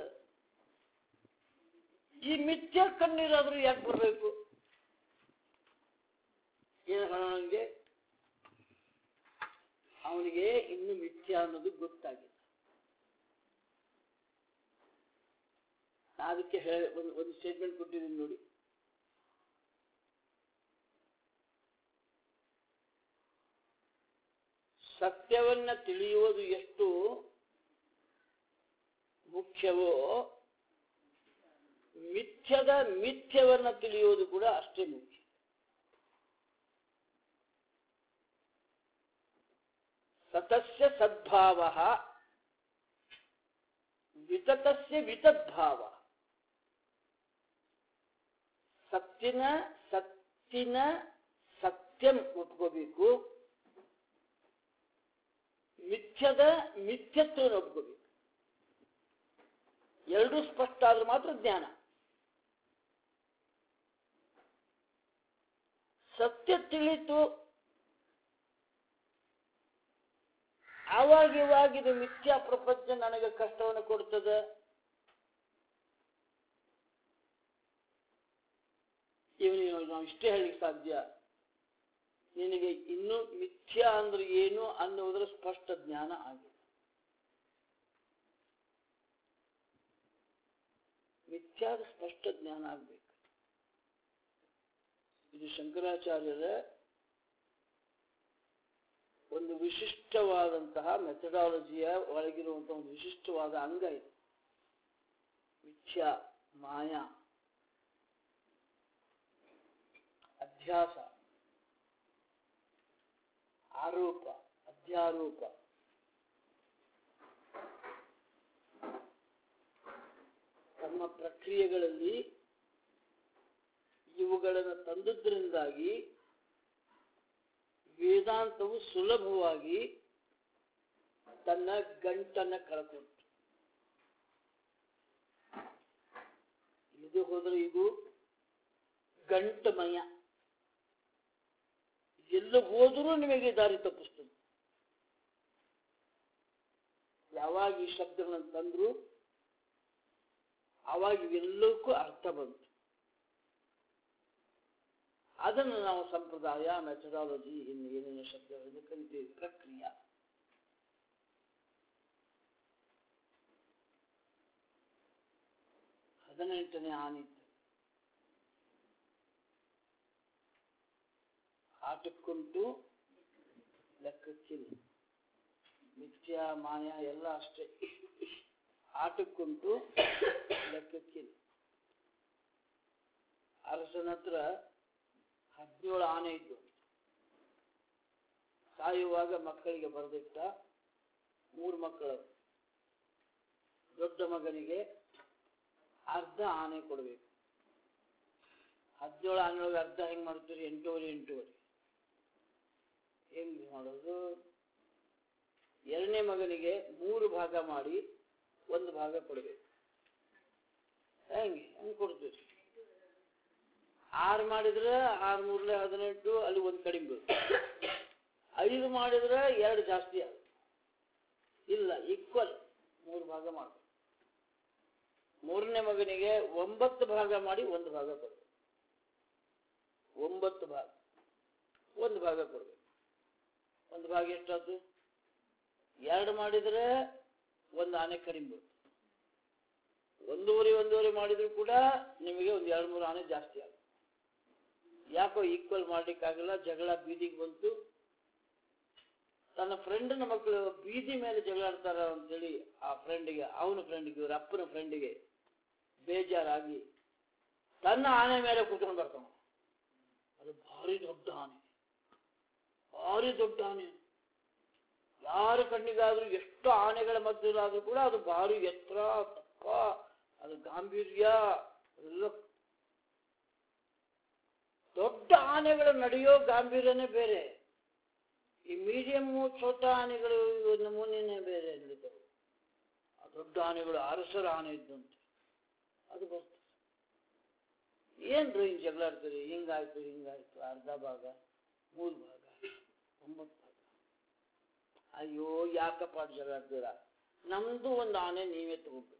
ಈ ಮಿಥ್ಯ ಕಣ್ಣೀರಾದ್ರೂ ಯಾಕೆ ಬರಬೇಕು ಏನು ಹೇಳೋಣಂಗೆ ಅವನಿಗೆ ಇನ್ನು ಮಿಥ್ಯ ಅನ್ನೋದು ಗೊತ್ತಾಗಿಲ್ಲ ನಾ ಅದಕ್ಕೆ ಹೇಳ ಒಂದು ಒಂದು ಸ್ಟೇಟ್ಮೆಂಟ್ ಕೊಟ್ಟಿದ್ದೀನಿ ನೋಡಿ ಸತ್ಯವನ್ನ ತಿಳಿಯುವುದು ಎಷ್ಟು ಮುಖ್ಯವೋ ಮಿಥ್ಯದ ಮಿಥ್ಯವನ್ನ ತಿಳಿಯುವುದು ಕೂಡ ಅಷ್ಟೇ ಮುಖ್ಯ ಸತಸ್ಯ ಸದ್ಭಾವ ವಿತತಸ್ಯ ವಿತದ್ಭಾವ ಸತ್ತಿನ ಸತ್ತಿನ ಸತ್ಯಂ ಒಪ್ಕೋಬೇಕು ಮಿಥ್ಯದ ಮಿಥ್ಯತ್ವವನ್ನು ಒಪ್ಕೋಬೇಕು ಎರಡೂ ಸ್ಪಷ್ಟ ಆದ್ರೆ ಮಾತ್ರ ಜ್ಞಾನ ಸತ್ಯ ತಿಳಿತು ಆವಾಗ ಇವಾಗ ಇದು ಮಿಥ್ಯಾ ಪ್ರಪಂಚ ನನಗೆ ಕಷ್ಟವನ್ನು ಕೊಡ್ತದೆ ಇವನಿಗೆ ನಾವು ಇಷ್ಟೇ ಹೇಳಲಿಕ್ಕೆ ಸಾಧ್ಯ ನಿನಗೆ ಇನ್ನೂ ಮಿಥ್ಯಾ ಅಂದ್ರೆ ಏನು ಅನ್ನುವುದರ ಸ್ಪಷ್ಟ ಜ್ಞಾನ ಆಗಿದೆ ಮಿಥ್ಯಾದ ಸ್ಪಷ್ಟ ಜ್ಞಾನ ಆಗಬೇಕು ಇದು ಶಂಕರಾಚಾರ್ಯರ ಒಂದು ವಿಶಿಷ್ಟವಾದಂತಹ ಮೆಥಡಾಲಜಿಯ ಒಳಗಿರುವಂತಹ ಒಂದು ವಿಶಿಷ್ಟವಾದ ಅಂಗ ಇದು ಮಿಥ್ಯಾ ಮಾಯಾ ಅಧ್ಯಾಸ ಆರೋಪ ಅಧ್ಯಾರೋಪ ತಮ್ಮ ಪ್ರಕ್ರಿಯೆಗಳಲ್ಲಿ ಇವುಗಳನ್ನು ತಂದದ್ರಿಂದಾಗಿ ವೇದಾಂತವು ಸುಲಭವಾಗಿ ತನ್ನ ಗಂಟನ್ನ ಕಳ್ಕೊಂಡು ಇದು ಹೋದ್ರೆ ಇದು ಗಂಟಮಯ ಎಲ್ಲ ಹೋದರೂ ನಿಮಗೆ ದಾರಿ ತಪ್ಪಿಸ್ತದೆ ಯಾವಾಗ ಈ ಶಬ್ದಗಳನ್ನು ತಂದ್ರು ಆವಾಗ ಇವೆಲ್ಲಕ್ಕೂ ಅರ್ಥ ಬಂತು ಅದನ್ನು ನಾವು ಸಂಪ್ರದಾಯ ಮೆಥಡಾಲಜಿ ಇನ್ನು ಏನೇನು ಶಬ್ದಗಳನ್ನು ಕರಿತೀವಿ ಪ್ರಕ್ರಿಯೆ ಹದಿನೆಂಟನೇ ಆನಿತ್ತು ಆಟಕ್ಕುಂಟು ಲೆಕ್ಕಕ್ಕಿಲ್ಲ ಮಿಥ್ಯಾ ಮಾಯ ಎಲ್ಲ ಅಷ್ಟೇ ಆಟಕ್ಕುಂಟು ಲೆಕ್ಕಕ್ಕಿಲ್ಲ ಅರಸನ ಹತ್ರ ಹದಿನೇಳು ಆನೆ ಇದ್ದು ಸಾಯುವಾಗ ಮಕ್ಕಳಿಗೆ ಬರೆದಿಟ್ಟ ಮೂರು ಮಕ್ಕಳು ದೊಡ್ಡ ಮಗನಿಗೆ ಅರ್ಧ ಆನೆ ಕೊಡಬೇಕು ಹದಿನೇಳು ಆನೆಯೊಳಗೆ ಅರ್ಧ ಹೆಂಗ್ ಮಾಡ್ತೀರಿ ಎಂಟೂವರೆ ಎಂಟೂವರೆ ಹೆಂಗ್ ಮಾಡೋದು ಎರಡನೇ ಮಗನಿಗೆ ಮೂರು ಭಾಗ ಮಾಡಿ ಒಂದು ಭಾಗ ಕೊಡಬೇಕು ಹೆಂಗೆ ಹೆಂಗ್ ಕೊಡ್ತೀವಿ ಆರು ಮಾಡಿದ್ರೆ ಆರು ಮೂರಲೆ ಹದಿನೆಂಟು ಅಲ್ಲಿ ಒಂದು ಕಡಿಮೆ ಬೀಳುತ್ತೆ ಐದು ಮಾಡಿದ್ರೆ ಎರಡು ಜಾಸ್ತಿ ಆಗುತ್ತೆ ಇಲ್ಲ ಈಕ್ವಲ್ ಮೂರು ಭಾಗ ಮಾಡಬೇಕು ಮೂರನೇ ಮಗನಿಗೆ ಒಂಬತ್ತು ಭಾಗ ಮಾಡಿ ಒಂದು ಭಾಗ ಕೊಡಬೇಕು ಒಂಬತ್ತು ಭಾಗ ಒಂದು ಭಾಗ ಕೊಡಬೇಕು ಒಂದು ಭಾಗ ಎಷ್ಟಾಯ್ತು ಎರಡು ಮಾಡಿದ್ರೆ ಒಂದು ಆನೆ ಕಡಿಮೆ ಬೀಳುತ್ತೆ ಒಂದೂವರೆ ಒಂದೂವರೆ ಮಾಡಿದ್ರು ಕೂಡ ನಿಮಗೆ ಒಂದು ಎರಡು ಮೂರು ಆನೆ ಜಾಸ್ತಿ ಆಗುತ್ತೆ ಯಾಕೋ ಈಕ್ವಲ್ ಮಾಡ್ಲಿಕ್ಕಾಗಲ್ಲ ಜಗಳ ಬೀದಿಗೆ ಬಂತು ತನ್ನ ಫ್ರೆಂಡ್ನ ಮಕ್ಕಳು ಬೀದಿ ಮೇಲೆ ಜಗಳ ಆಡ್ತಾರ ಅಂತೇಳಿ ಆ ಫ್ರೆಂಡಿಗೆ ಅವನ ಫ್ರೆಂಡಿಗೆ ಇವ್ರ ಅಪ್ಪನ ಫ್ರೆಂಡಿಗೆ ಬೇಜಾರಾಗಿ ತನ್ನ ಆನೆ ಮೇಲೆ ಕೂತ್ಕೊಂಡು ಬರ್ತಾವ ಅದು ಭಾರಿ ದೊಡ್ಡ ಆನೆ ಭಾರಿ ದೊಡ್ಡ ಆನೆ ಯಾರ ಕಣ್ಣಿಗಾದ್ರೂ ಎಷ್ಟು ಆನೆಗಳ ಮಧ್ಯದಲ್ಲಾದ್ರೂ ಕೂಡ ಅದು ಭಾರಿ ಎತ್ತರ ತಪ್ಪ ಅದು ಗಾಂಭೀರ್ಯ ಅದೆಲ್ಲ ದೊಡ್ಡ ಆನೆಗಳು ನಡೆಯೋ ಗಾಂಭೀರ್ಯನೇ ಬೇರೆ ಈ ಮೀಡಿಯಂ ಛೋಟ ಆನೆಗಳು ಇವು ನಮೂನೆನೇ ಬೇರೆ ನಡೀತವೆ ಆ ದೊಡ್ಡ ಆನೆಗಳು ಅರಸರ ಆನೆ ಇದ್ದಂತೆ ಅದು ಬರ್ತದೆ ಏನ್ರಿ ಹಿಂಗ್ ಜಗಳ ಆಡ್ತೀರಿ ಹಿಂಗಾಯ್ತು ಹಿಂಗಾಯ್ತು ಅರ್ಧ ಭಾಗ ಮೂರು ಭಾಗ ಒಂಬತ್ತು ಭಾಗ ಅಯ್ಯೋ ಯಾಕಪ್ಪ ಅಷ್ಟ್ ಜಗಳ ಆಡ್ತೀರಾ ನಮ್ದು ಒಂದು ಆನೆ ನೀವೇ ತಗೋಬೇಕು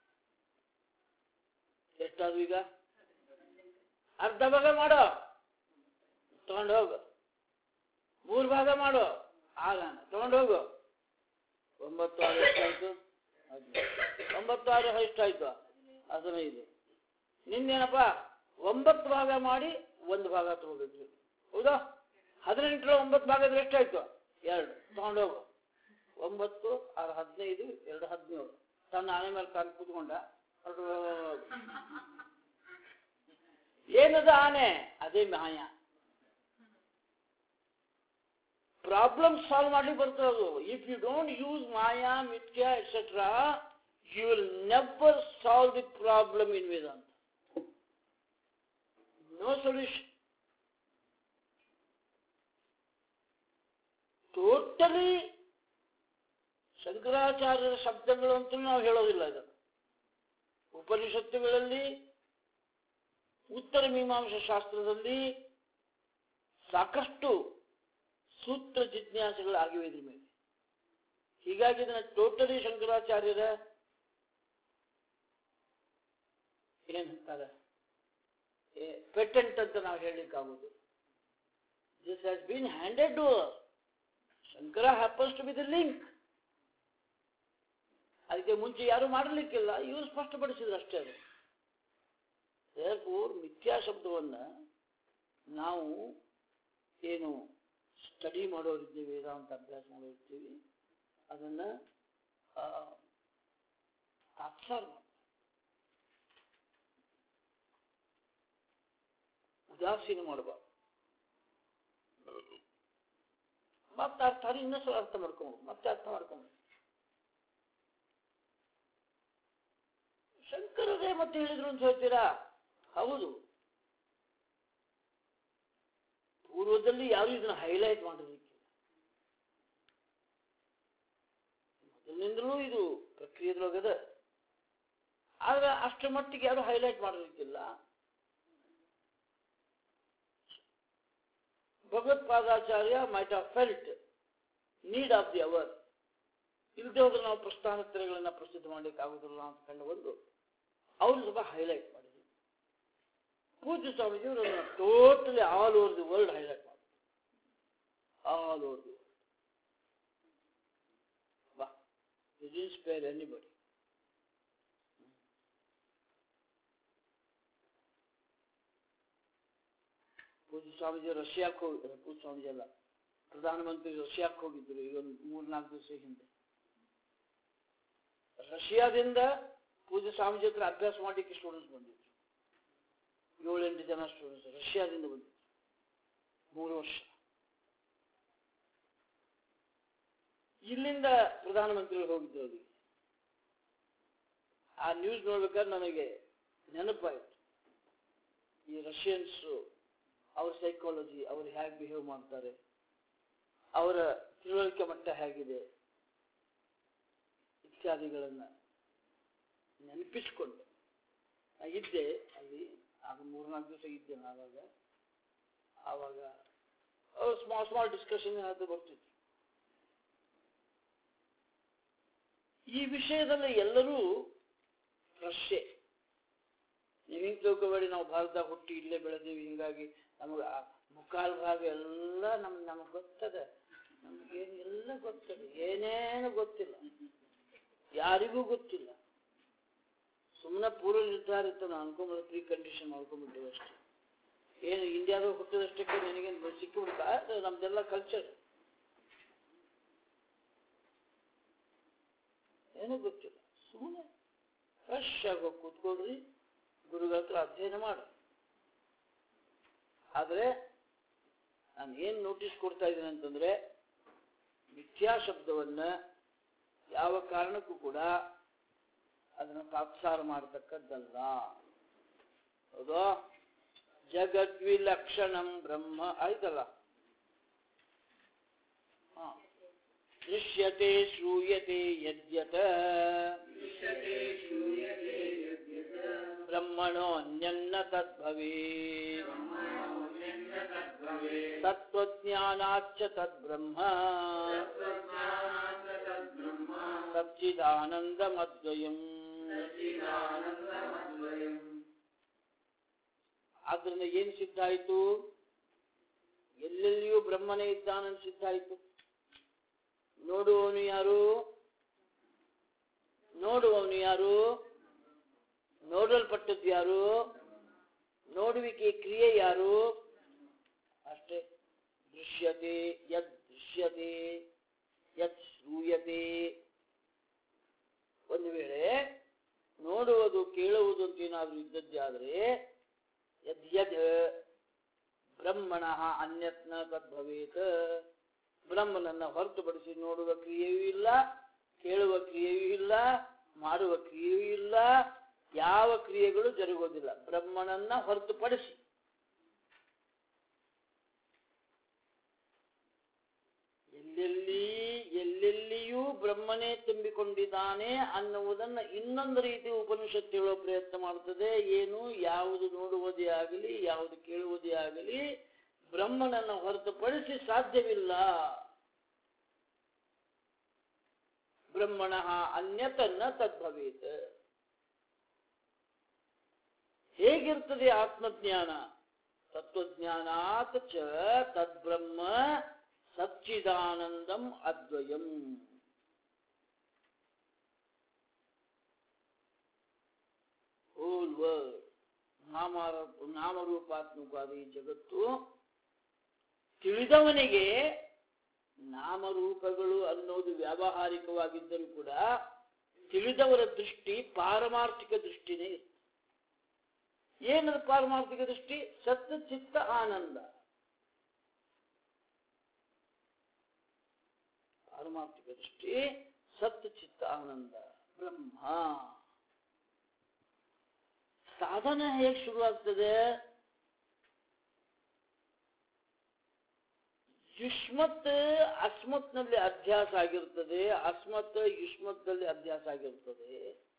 ಎಷ್ಟಾದ್ರು ಈಗ ಅರ್ಧ ಭಾಗ ಮಾಡೋ ತಗೊಂಡು ಹೋಗು ಮೂರು ಭಾಗ ಮಾಡು ಆಗಾನ ತಗೊಂಡು ಹೋಗು ಒಂಬತ್ತು ಆರು ಎಷ್ಟಾಯ್ತು ಹದಿನೈದು. ಒಂಬತ್ತು ಆರು ಎಷ್ಟಾಯ್ತು ಹದಿನೈದು ನಿನ್ನೇನಪ್ಪ ಒಂಬತ್ತು ಭಾಗ ಮಾಡಿ ಒಂದು ಭಾಗ ತಗೋಬೇಕು ಹೌದಾ ಹದಿನೆಂಟರ ಒಂಬತ್ತು ಭಾಗದಲ್ಲಿ ಎಷ್ಟಾಯ್ತು ಎರಡು ತಗೊಂಡು ಹೋಗು ಒಂಬತ್ತು ಆರು ಹದಿನೈದು ಎರಡು ಹದಿನೇಳು ತನ್ನ ಆನೆ ಮೇಲೆ ಕಾಲು ಕೂತ್ಕೊಂಡ ಹೊರ್ಟು ಏನದ ಆನೆ ಅದೇ ಮಾಯ ಪ್ರಾಬ್ಲಮ್ ಸಾಲ್ವ್ ಮಾಡ್ಲಿಕ್ಕೆ ಬರ್ತದೆ ಅದು ಇಫ್ ಯು ಡೋಂಟ್ ಯೂಸ್ ಮಾಯಾ ಮಿಥ್ಯಾ etcetera you will never solve the problem in Vedanta no solution totally ಶಂಕರಾಚಾರ್ಯರ ಶಬ್ದಗಳು ಅಂತೂ ನಾವು ಹೇಳೋದಿಲ್ಲ ಇದನ್ನು ಉಪನಿಷತ್ತುಗಳಲ್ಲಿ ಉತ್ತರ ಮೀಮಾಂಸಾ ಶಾಸ್ತ್ರದಲ್ಲಿ ಸಾಕಷ್ಟು ಸೂತ್ರ ಜಿಜ್ಞಾಸೆಗಳು ಆಗಿವೆ ಇದ್ರ ಮೇಲೆ ಹೀಗಾಗಿ ಇದನ್ನ ಟೋಟಲಿ ಶಂಕರಾಚಾರ್ಯರ ಏನಂತಾರೆ ಪೇಟೆಂಟ್ ಅಂತ ನಾವು ಹೇಳಲಿಕ್ಕಾಗುದು this has been handed to Shankara happens to be the link ಅದಕ್ಕೆ ಮುಂಚೆ ಯಾರು ಮಾಡಲಿಕ್ಕಿಲ್ಲ ಇವರು ಸ್ಪಷ್ಟಪಡಿಸಿದ್ರು ಅಷ್ಟೇ ಅದು therefore ಮಿಥ್ಯಾ ಶಬ್ದವನ್ನ ನಾವು ಏನು ಸ್ಟಡಿ ಮಾಡೋರಿದ್ದೀವಿ ವೇದಾಂತ ಅಭ್ಯಾಸ ಮಾಡೋರಿರ್ತೀವಿ ಅದನ್ನ ಆ, ತಾತ್ಸಾರ ಮಾಡ್ಬೇಕು. ಉದಾಸೀನ ಮಾಡಬಾರ್ದು ಮತ್ತೆ ಅರ್ಥ ಆದ್ರೆ ಇನ್ನೊಂದ್ಸಲ ಅರ್ಥ ಮಾಡ್ಕೊಂಡು ಮತ್ತೆ ಅರ್ಥ ಮಾಡ್ಕೊಂಡು ಶಂಕರರೇ ಮತ್ತೆ ಹೇಳಿದ್ರು ಅಂತ ಹೇಳ್ತೀರಾ ಹೌದು ಪೂರ್ವದಲ್ಲಿ ಯಾರು ಇದನ್ನ ಹೈಲೈಟ್ ಮಾಡಿರ್ಲಿಕ್ಕಿಲ್ಲ ಮೊದಲಿನಿಂದಲೂ ಇದು ಪ್ರಕ್ರಿಯೆದೊಳಗದ ಆದ್ರೆ ಅಷ್ಟರ ಮಟ್ಟಿಗೆ ಯಾರು ಹೈಲೈಟ್ ಮಾಡಿರ್ಲಿಕ್ಕಿಲ್ಲ Bhagavatpadacharya might of felt need of the ಅವರ್ ಇಲ್ಲದೆ ಹೋದ್ರೆ ನಾವು ಪ್ರಸ್ಥಾನತ್ರಯಗಳನ್ನ ಪ್ರಸಿದ್ಧ ಮಾಡ್ಲಿಕ್ಕೆ ಆಗುದಿಲ್ಲ ಅಂತ ಕಂಡು ಬಂದು ಅವರು ಸ್ವಲ್ಪ ಹೈಲೈಟ್ ಮಾಡಿದ್ರು ಪೂಜ್ಯ ಸ್ವಾಮೀಜಿಯವರು ಅದನ್ನ totally all over the world highlight ಮಾಡಿದ್ರು all over the world but it spare anybody ಪೂಜ್ಯ ಸ್ವಾಮೀಜಿ ರಷ್ಯಾಕ್ಕೆ ಹೋಗಿ ಪೂಜ್ಯ ಸ್ವಾಮೀಜಿ ಅಲ್ಲ ಪ್ರಧಾನಮಂತ್ರಿ ರಷ್ಯಾಕ್ಕೆ ಹೋಗಿದ್ರು ಈಗ ಒಂದು ಮೂರ್ನಾಲ್ಕು ದಿವಸ ಹಿಂದೆ ರಷ್ಯಾದಿಂದ ಪೂಜ್ಯ ಸ್ವಾಮೀಜಿ ಹತ್ರ ಅಭ್ಯಾಸ ಮಾಡಲಿಕ್ಕೆ ಸ್ಟೂಡೆಂಟ್ಸ್ ಬಂದಿದ್ರು ಏಳೆಂಟು ಜನ ಸ್ಟೂಡೆಂಟ್ಸ್ ರಷ್ಯಾದಿಂದ ಬಂದಿದ್ರು ಮೂರು ವರ್ಷ ಇಲ್ಲಿಂದ ಪ್ರಧಾನಮಂತ್ರಿಗಳು ಹೋಗಿದ್ರು ಅವರಿಗೆ ಆ ನ್ಯೂಸ್ ನೋಡ್ಬೇಕಾದ್ರೆ ನನಗೆ ನೆನಪಾಯ್ತು ಈ ರಷ್ಯನ್ಸ್ ಅವ್ರ ಸೈಕಾಲಜಿ ಅವ್ರು ಹೇಗೆ ಬಿಹೇವ್ ಮಾಡ್ತಾರೆ ಅವರ ತಿಳುವಳಿಕೆ ಮಟ್ಟ ಹೇಗಿದೆ ಇತ್ಯಾದಿಗಳನ್ನ ನೆನಪಿಸ್ಕೊಂಡು ನಾ ಇದ್ದೆ ಅಲ್ಲಿ ಆಗ ಮೂರ್ನಾಲ್ಕು ದಿವಸ ಇದ್ದೆ ನಾನು ಆವಾಗ ಆವಾಗ ಸ್ಮಾಲ್ ಸ್ಮಾಲ್ ಡಿಸ್ಕಷನ್ ಏನಾದ್ರು ಬರ್ತಿತ್ತು ಈ ವಿಷಯದಲ್ಲಿ ಎಲ್ಲರೂ ರಷ್ಯೆ ನೀವು ಹಿಂಗೆ ತಿಳ್ಕೊಬೇಡಿ ನಾವು ಭಾರತದಾಗ ಹುಟ್ಟಿ ಇಲ್ಲೇ ಬೆಳೆದೀವಿ ಹಿಂಗಾಗಿ ನಮಗೆ ಮುಕ್ಕಾಲು ಭಾಗ ಎಲ್ಲ ನಮ್ ನಮಗೆ ಗೊತ್ತದ ನಮಗೇನು ಎಲ್ಲ ಗೊತ್ತದ ಏನೇನು ಗೊತ್ತಿಲ್ಲ ಯಾರಿಗೂ ಗೊತ್ತಿಲ್ಲ ಸುಮ್ಮನೆ ಪೂರ್ವ ನಿರ್ಧಾರಿತ ನಾವು ಅನ್ಕೊಂಬಿಡ ಪ್ರೀ ಕಂಡೀಷನ್ ಮಾಡ್ಕೊಂಡ್ಬಿಟ್ಟಿವಿ ಅಷ್ಟೇ ಏನು ಇಂಡಿಯಾದಾಗ ಹುಟ್ಟಿದಷ್ಟಕ್ಕೆ ನನಗೇನು ಸಿಕ್ಕಿಬಿಡ್ತಾ ನಮ್ದೆಲ್ಲ ಕಲ್ಚರ್ ಏನೂ ಗೊತ್ತಿಲ್ಲ ಸುಮ್ಮನೆ ಫ್ರೆಶ್ ಆಗಿ ಕೂತ್ಕೊಳ್ರಿ ಗುರುಗಳ ಹತ್ರ ಅಧ್ಯಯನ ಮಾಡು ಆದರೆ ನಾನು ಏನು ನೋಟಿಸ್ ಕೊಡ್ತಾ ಇದ್ದೀನಿ ಅಂತಂದ್ರೆ ಮಿಥ್ಯಾ ಶಬ್ದವನ್ನ ಯಾವ ಕಾರಣಕ್ಕೂ ಕೂಡ ಅದನ್ನು ತಾತ್ಸಾರ ಮಾಡತಕ್ಕದ್ದಲ್ಲ ಹೌದಾ ಜಗದ್ವಿಲಕ್ಷಣಂ ಬ್ರಹ್ಮ ಆಯ್ತಲ್ಲ ಹಾ ದೃಶ್ಯತೆ ಶ್ರೂಯತೆ ಯದ್ಯತ ಬ್ರಹ್ಮಣೋ ಅನ್ಯನ್ನ ತದ್ಭವೇ ತತ್ವಜ್ಞಾನಾಚ್ಚ ತದ್ಬ್ರಹ್ಮ ಸಚ್ಚಿದಾನಂದಮದ್ವಯಂ ಆದ್ರಿಂದ ಏನ್ ಸಿದ್ಧ ಆಯ್ತು ಎಲ್ಲೆಲ್ಲಿಯೂ ಬ್ರಹ್ಮನೇ ಇದ್ದಾನಂತ ಸಿದ್ಧ ಆಯ್ತು ನೋಡುವವನು ಯಾರು ನೋಡುವವನು ಯಾರು ನೋಡಲ್ಪಟ್ಟದ್ದು ಯಾರು ನೋಡುವಿಕೆ ಕ್ರಿಯೆ ಯಾರು ಅಷ್ಟೇ ದೃಶ್ಯತೆ ಯದ್ ದೃಶ್ಯತೆ ಯತ್ ಶ್ರೂಯತೆ ಒಂದು ವೇಳೆ ನೋಡುವುದು ಕೇಳುವುದು ಅಂತ ಏನಾದರೂ ಇದ್ದದ್ದೇ ಆದರೆ ಯದ್ ಯದ್ ಬ್ರಹ್ಮಣ ಅನ್ಯತ್ನ ತದ್ಭವೇತ್ ಬ್ರಹ್ಮನನ್ನ ಹೊರತುಪಡಿಸಿ ನೋಡುವ ಕ್ರಿಯೆಯೂ ಇಲ್ಲ ಕೇಳುವ ಕ್ರಿಯೆಯೂ ಇಲ್ಲ ಮಾಡುವ ಕ್ರಿಯೆಯೂ ಇಲ್ಲ ಯಾವ ಕ್ರಿಯೆಗಳು ಜರುಗೋದಿಲ್ಲ ಬ್ರಹ್ಮನನ್ನ ಹೊರತುಪಡಿಸಿ ಎಲ್ಲೆಲ್ಲಿ ಎಲ್ಲೆಲ್ಲಿಯೂ ಬ್ರಹ್ಮನೇ ತುಂಬಿಕೊಂಡಿದ್ದಾನೆ ಅನ್ನುವುದನ್ನ ಇನ್ನೊಂದು ರೀತಿ ಉಪನಿಷತ್ತು ಹೇಳೋ ಪ್ರಯತ್ನ ಮಾಡ್ತದೆ ಏನು ಯಾವುದು ನೋಡುವುದೇ ಆಗಲಿ ಯಾವುದು ಕೇಳುವುದೇ ಆಗಲಿ ಬ್ರಹ್ಮನನ್ನ ಹೊರತುಪಡಿಸಿ ಸಾಧ್ಯವಿಲ್ಲ ಬ್ರಹ್ಮಣ ಅನ್ಯತನ್ನ ತದ್ಭವೇತ್ ಹೇಗಿರ್ತದೆ ಆತ್ಮಜ್ಞಾನ ತತ್ವಜ್ಞಾನಾತ್ ಚ ತದ್ಬ್ರಹ್ಮ ಸಚ್ಚಿದಾನಂದಂ ಅದ್ವಯಂ ಹೋಲ್ ವರ್ಲ್ಡ್ ನಾಮ ನಾಮರೂಪಾತ್ಮಕವಾದ ಈ ಜಗತ್ತು ತಿಳಿದವನಿಗೆ ನಾಮರೂಪಗಳು ಅನ್ನೋದು ವ್ಯಾವಹಾರಿಕವಾಗಿದ್ದರೂ ಕೂಡ ತಿಳಿದವರ ದೃಷ್ಟಿ ಪಾರಮಾರ್ಥಿಕ ದೃಷ್ಟಿನೇ ಇರ್ತದೆ ಏನದು ಪಾರಮಾರ್ಥಿಕ ದೃಷ್ಟಿ ಸತ್ ಚಿತ್ತ ಆನಂದ ಪಾರಮಾರ್ಥಿಕ ದೃಷ್ಟಿ ಸತ್ ಚಿತ್ತ ಆನಂದ ಬ್ರಹ್ಮ ಸಾಧನ ಹೇಗೆ ಶುರುವಾಗ್ತದೆ ಯುಷ್ಮತ್ ಅಸ್ಮತ್ನಲ್ಲಿ ಅಧ್ಯಾಸ ಆಗಿರ್ತದೆ ಅಸ್ಮತ್ ಯುಷ್ಮತ್ನಲ್ಲಿ ಅಧ್ಯಾಸ ಆಗಿರ್ತದೆ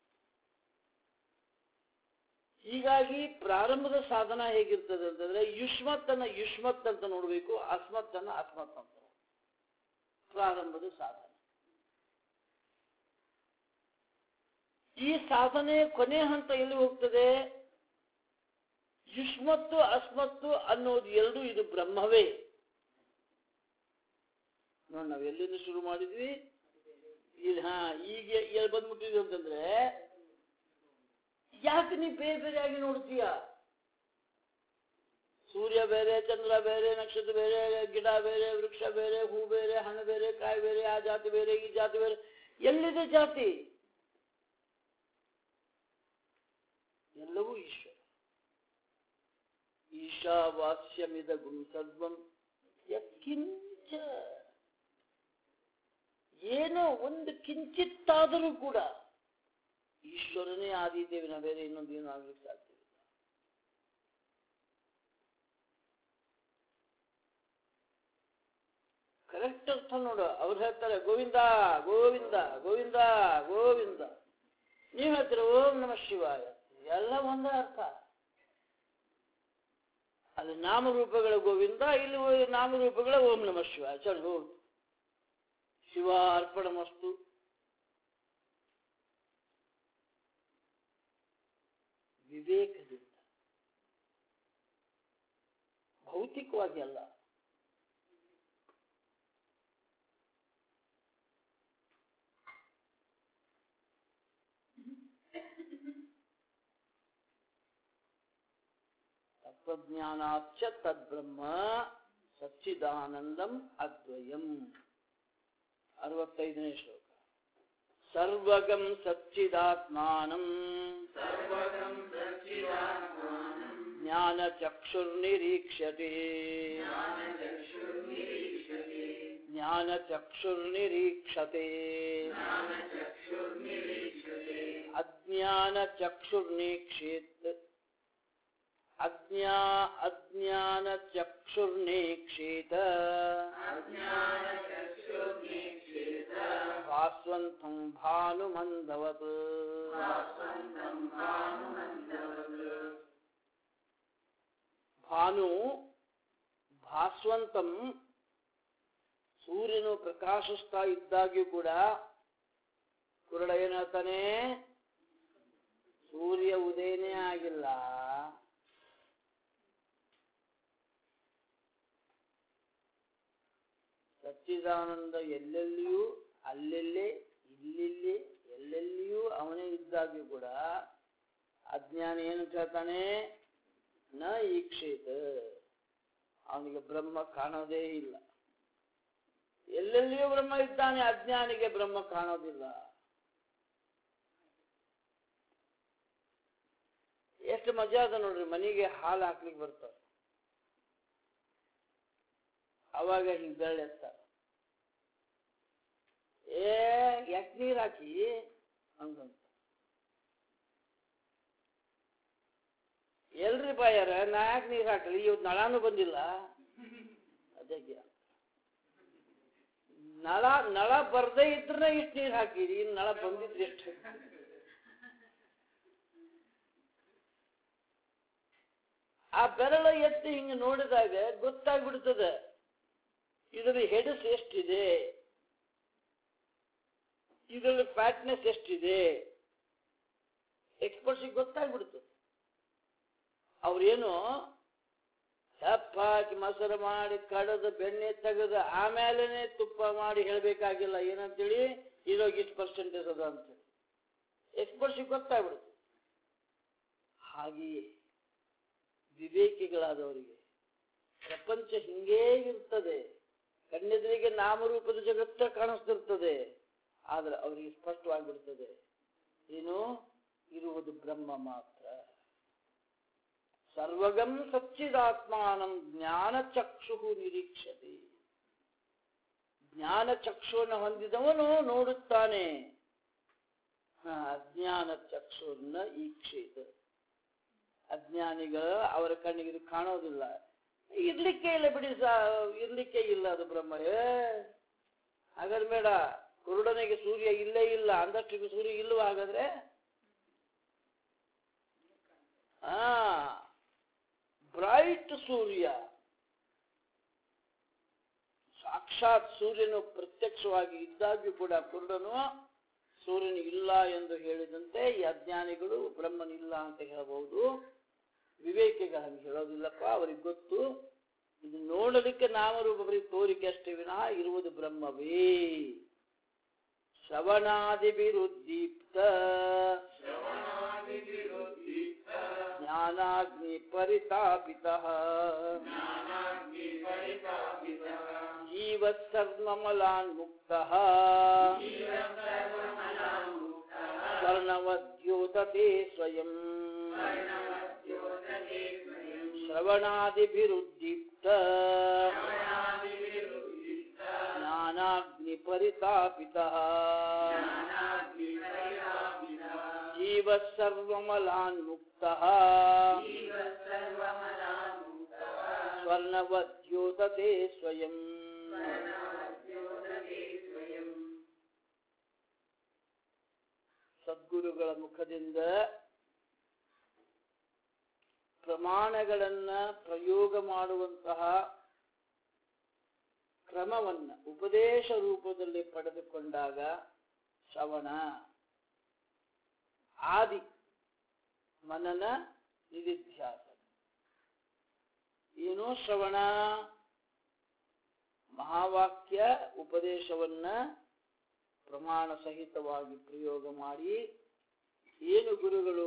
ಹೀಗಾಗಿ ಪ್ರಾರಂಭದ ಸಾಧನ ಹೇಗಿರ್ತದೆ ಅಂತಂದ್ರೆ ಯುಷ್ಮತ್ ಅನ್ನ ಯುಷ್ಮತ್ ಅಂತ ನೋಡಬೇಕು ಅಸ್ಮತ್ ಅನ್ನ ಅಸ್ಮತ್ ಅಂತ ನೋಡ್ಬೇಕು. ಪ್ರಾರಂಭದ ಸಾಧನ ಈ ಸಾಧನೆ ಕೊನೆ ಹಂತ ಎಲ್ಲಿ ಹೋಗ್ತದೆ ಯುಷ್ಮತ್ತು ಅಸ್ಮತ್ತು ಅನ್ನೋದು ಎರಡು ಇದು ಬ್ರಹ್ಮವೇ ನೋಡಿ ನಾವು ಎಲ್ಲಿಂದ ಶುರು ಮಾಡಿದ್ವಿ ಇಲ್ಲಿ ಹಾ ಈಗ ಎಲ್ಲಿ ಬಂದ್ಬಿಟ್ಟಿದ್ವಿ ಅಂತಂದ್ರೆ ಯಾಕೆ ನೀ ಬೇರೆ ಬೇರೆ ಆಗಿ ನೋಡ್ತೀಯ ಸೂರ್ಯ ಬೇರೆ ಚಂದ್ರ ಬೇರೆ ನಕ್ಷತ್ರ ಬೇರೆ ಗಿಡ ಬೇರೆ ವೃಕ್ಷ ಬೇರೆ ಹೂ ಬೇರೆ ಹಣ್ಣು ಬೇರೆ ಕಾಯಿ ಬೇರೆ ಆ ಜಾತಿ ಬೇರೆ ಈ ಜಾತಿ ಬೇರೆ ಎಲ್ಲಿದೆ ಜಾತಿ ಎಲ್ಲವೂ ಈಶ್ವರ ಈಶಾವಾಸ್ಯಮಿದಗುಂ ಸರ್ವಂ ಯತ್ಕಿಂಚ ಏನೋ ಒಂದು ಕಿಂಚಿತ್ತಾದರೂ ಕೂಡ ಈಶ್ವರನೇ ಆದಿದ್ದೇವೆ ನಾವು ಬೇರೆ ಇನ್ನೊಂದು ಏನು ಆಗ್ಲಿಕ್ಕೆ ಸಾಧ್ಯವಿಲ್ಲ ಕರೆಕ್ಟ್ ಅರ್ಥ ನೋಡು ಅವ್ರು ಹೇಳ್ತಾರೆ ಗೋವಿಂದ ಗೋವಿಂದ ಗೋವಿಂದ ಗೋವಿಂದ ನೀವು ಹೇಳ್ತೀರ ಓಂ ನಮ ಶಿವಾಯ ಎಲ್ಲ ಒಂದೇ ಅರ್ಥ ಅಲ್ಲಿ ನಾಮರೂಪಗಳ ಗೋವಿಂದ ಇಲ್ಲಿ ಓ- ನಾಮರೂಪಗಳ ಓಂ ನಮ ಶಿವಾಯ ಸರಿ ಹೋಗಿ ಶಿವ ಅರ್ಪಣಮಸ್ತು ವಿವೇಕದಿಂದ ಭೌತಿಕವಾಗಿ ಅಲ್ಲ ತತ್ವಜ್ಞಾನಾಚ್ಚ ತದ್ಬ್ರಹ್ಮ ಸಚ್ಚಿದಾನಂದಂ ಅದ್ವಯಂ ಅರವತ್ತೈದನೇ ಶ್ಲೋಕ ಸರ್ವಗಂ ಸಚ್ಚಿದಾತ್ಮಾನಂ ಜ್ಞಾನಚಕ್ಷುರ್ನಿರೀಕ್ಷತೆ ಜ್ಞಾನಚಕ್ಷುರ್ನಿರೀಕ್ಷತೆ ಅಜ್ಞಾನಚಕ್ಷುರ್ನಿಕ್ಷೇತ್ ಅಜ್ಞಾ ಅಜ್ಞಾನಚಕ್ಷುರ್ನಿಕ್ಷೇತ ಭಾಸ್ವಂತಂ ಭಾನುಮಂದವತ್ ಭಾನು ಭಾಸ್ವಂತಂ ಸೂರ್ಯನು ಪ್ರಕಾಶಿಸ್ತಾ ಇದ್ದಾಗ್ಯೂ ಕೂಡ ಕುರುಡ ಏನ್ ಹೇಳ್ತಾನೆ ಸೂರ್ಯ ಉದಯನೇ ಆಗಿಲ್ಲ ಸಚ್ಚಿದಾನಂದ ಎಲ್ಲೆಲ್ಲಿಯೂ ಅಲ್ಲೆಲ್ಲೇ ಇಲ್ಲಿಲ್ಲಿ ಎಲ್ಲೆಲ್ಲಿಯೂ ಅವನೇ ಇದ್ದಾಗ್ಯೂ ಕೂಡ ಅಜ್ಞಾನ ಏನು ಹೇಳ್ತಾನೆ ನ ಈಕ್ಷೇತ ಅವನಿಗೆ ಬ್ರಹ್ಮ ಕಾಣೋದೇ ಇಲ್ಲ ಎಲ್ಲೆಲ್ಲಿಯೂ ಬ್ರಹ್ಮ ಇದ್ದಾನೆ ಅಜ್ಞಾನಿಗೆ ಬ್ರಹ್ಮ ಕಾಣೋದಿಲ್ಲ ಎಷ್ಟು ಮಜಾ ಅದ ನೋಡ್ರಿ ಮನೆಗೆ ಹಾಲು ಹಾಕ್ಲಿಕ್ಕೆ ಬರ್ತಾರೆ ಅವಾಗ ಹಿಂಗ್ ಬೆಳ್ಳೆತ್ತಾರೆ ಏ ಯಾಕೆ ನೀರ್ ಹಾಕಿ ಹಂಗಂತ ಎಲ್ರಿ ಬಾಯಾರ ನಾ ಯಾಕೆ ನೀರ್ ಹಾಕ್ಲಿ ಇವತ್ತು ನಳಾನು ಬಂದಿಲ್ಲ ಅದಕ್ಕೆ ನಳ ನಳ ಬರ್ದೇ ಇದ್ರೆ ಇಷ್ಟು ನೀರ್ ಹಾಕಿರಿ ಇನ್ನು ನಳ ಬಂದಿದ್ರೆ ಎಷ್ಟು ಆ ಬೆರಳ ಎತ್ತಿ ಹಿಂಗೆ ನೋಡಿದಾಗ ಗೊತ್ತಾಗ್ಬಿಡ್ತದೆ ಇದರಲ್ಲಿ ಹೆಡಸ್ ಎಷ್ಟಿದೆ ಇದರಲ್ಲಿ ಫ್ಯಾಟ್ನೆಸ್ ಎಷ್ಟಿದೆ ಎಕ್ಸ್ಪರ್ಟ್ಸಿಗೆ ಗೊತ್ತಾಗ್ಬಿಡ್ತದೆ ಅವ್ರೇನು ಹೆಪ್ಪ ಹಾಕಿ ಮೊಸರು ಮಾಡಿ ಕಡದು ಬೆಣ್ಣೆ ತೆಗೆದು ಆಮೇಲೆನೆ ತುಪ್ಪ ಮಾಡಿ ಹೇಳಬೇಕಾಗಿಲ್ಲ ಏನಂತೇಳಿ ಇದ್ರೊಳಗೆ ಇಷ್ಟು ಪರ್ಸೆಂಟೇಜ್ ಅದ ಅಂತೇಳಿ ಎಕ್ಸ್ಪರ್ಟ್ಸಿಗೆ ಗೊತ್ತಾಗ್ಬಿಡುತ್ತೆ ಹಾಗೆಯೇ ವಿವೇಕಿಗಳಾದವರಿಗೆ ಪ್ರಪಂಚ ಹಿಂಗೇ ಇರ್ತದೆ ಕಣ್ಣೆದುರಿಗೆ ನಾಮರೂಪದ ಜಗತ್ತ ಕಾಣಿಸ್ತಿರ್ತದೆ ಆದ್ರೆ ಅವರಿಗೆ ಸ್ಪಷ್ಟವಾಗಿಬಿಡ್ತದೆ ಏನು ಇರುವುದು ಬ್ರಹ್ಮ ಮಾತ್ರ ಸರ್ವಗಂ ಸಚ್ಚಿದಾತ್ಮಾನಂ ಜ್ಞಾನ ಚಕ್ಷು ನಿರೀಕ್ಷತೆ ಜ್ಞಾನ ಚಕ್ಷುವನ್ನು ಹೊಂದಿದವನು ನೋಡುತ್ತಾನೆ ಹಾ, ಅಜ್ಞಾನ ಚಕ್ಷುರನ್ನ ಈಕ್ಷೇತ ಅಜ್ಞಾನಿಗಳ ಅವರ ಕಣ್ಣಿಗೆ ಇದು ಕಾಣೋದಿಲ್ಲ ಇರ್ಲಿಕ್ಕೆ ಇಲ್ಲ ಬಿಡಿ ಸಾ ಇರ್ಲಿಕ್ಕೆ ಇಲ್ಲ ಅದು ಬ್ರಹ್ಮ ಏ ಹಾಗಾದ್ರೆ ಬೇಡ ಕುರುಡನಿಗೆ ಸೂರ್ಯ ಇಲ್ಲೇ ಇಲ್ಲ ಅಂದಷ್ಟಿಗೆ ಸೂರ್ಯ ಇಲ್ವ ಹಾಗಾದ್ರೆ ಹಾ ಬ್ರೈಟ್ ಸೂರ್ಯ ಸಾಕ್ಷಾತ್ ಸೂರ್ಯನು ಪ್ರತ್ಯಕ್ಷವಾಗಿ ಇದ್ದಾಗ್ಯೂ ಕೂಡ ಕುರುಡನು ಸೂರ್ಯನು ಇಲ್ಲ ಎಂದು ಹೇಳಿದಂತೆ ಈ ಅಜ್ಞಾನಿಗಳು ಬ್ರಹ್ಮನಿಲ್ಲ ಅಂತ ಹೇಳಬಹುದು ವಿವೇಕಿಗಳು ಹಂಗೆ ಹೇಳೋದಿಲ್ಲಪ್ಪ ಅವ್ರಿಗೆ ಗೊತ್ತು ಇದು ನೋಡಲಿಕ್ಕೆ ನಾಮರೂಪ ಬರೀ ತೋರಿಕೆ ಅಷ್ಟೇ ವಿನಃ ಇರುವುದು ಬ್ರಹ್ಮವೇ ಶ್ರವಣಾದಿಭಿರುದ್ದೀಪ್ತ ಜ್ಞಾನಾಗ್ನಿ ಪರಿತಾಪಿತ ಜೀವ ಸರ್ವಮಲಾನ್ ಮುಕ್ತ ಸ್ವರ್ಣವದ್ಯೋತತೆ ಸ್ವಯಂ ಶ್ರವಣಾದಿಭಿರುದ್ದೀಪ್ತ ಜ್ಞಾನಾಗ್ನಿ ಪರಿತಾಪಿತ ಜೀವ ಸರ್ವಮಲಾನ್ ಮುಕ್ತ ಸ್ವರ್ಣವದ್ಯೋತತೆ ಸ್ವಯಂ ಸದ್ಗುರುಗಳ ಮುಖದಿಂದ ಪ್ರಮಾಣಗಳನ್ನ ಪ್ರಯೋಗ ಮಾಡುವಂತಹ ಕ್ರಮವನ್ನ ಉಪದೇಶ ರೂಪದಲ್ಲಿ ಪಡೆದುಕೊಂಡಾಗ ಶ್ರವಣ ಆದಿ ಮನನ ನಿಧಿಧ್ಯಾಸ ಏನು ಶ್ರವಣ ಮಹಾವಾಕ್ಯ ಉಪದೇಶವನ್ನ ಪ್ರಮಾಣ ಸಹಿತವಾಗಿ ಪ್ರಯೋಗ ಮಾಡಿ ಏನು ಗುರುಗಳು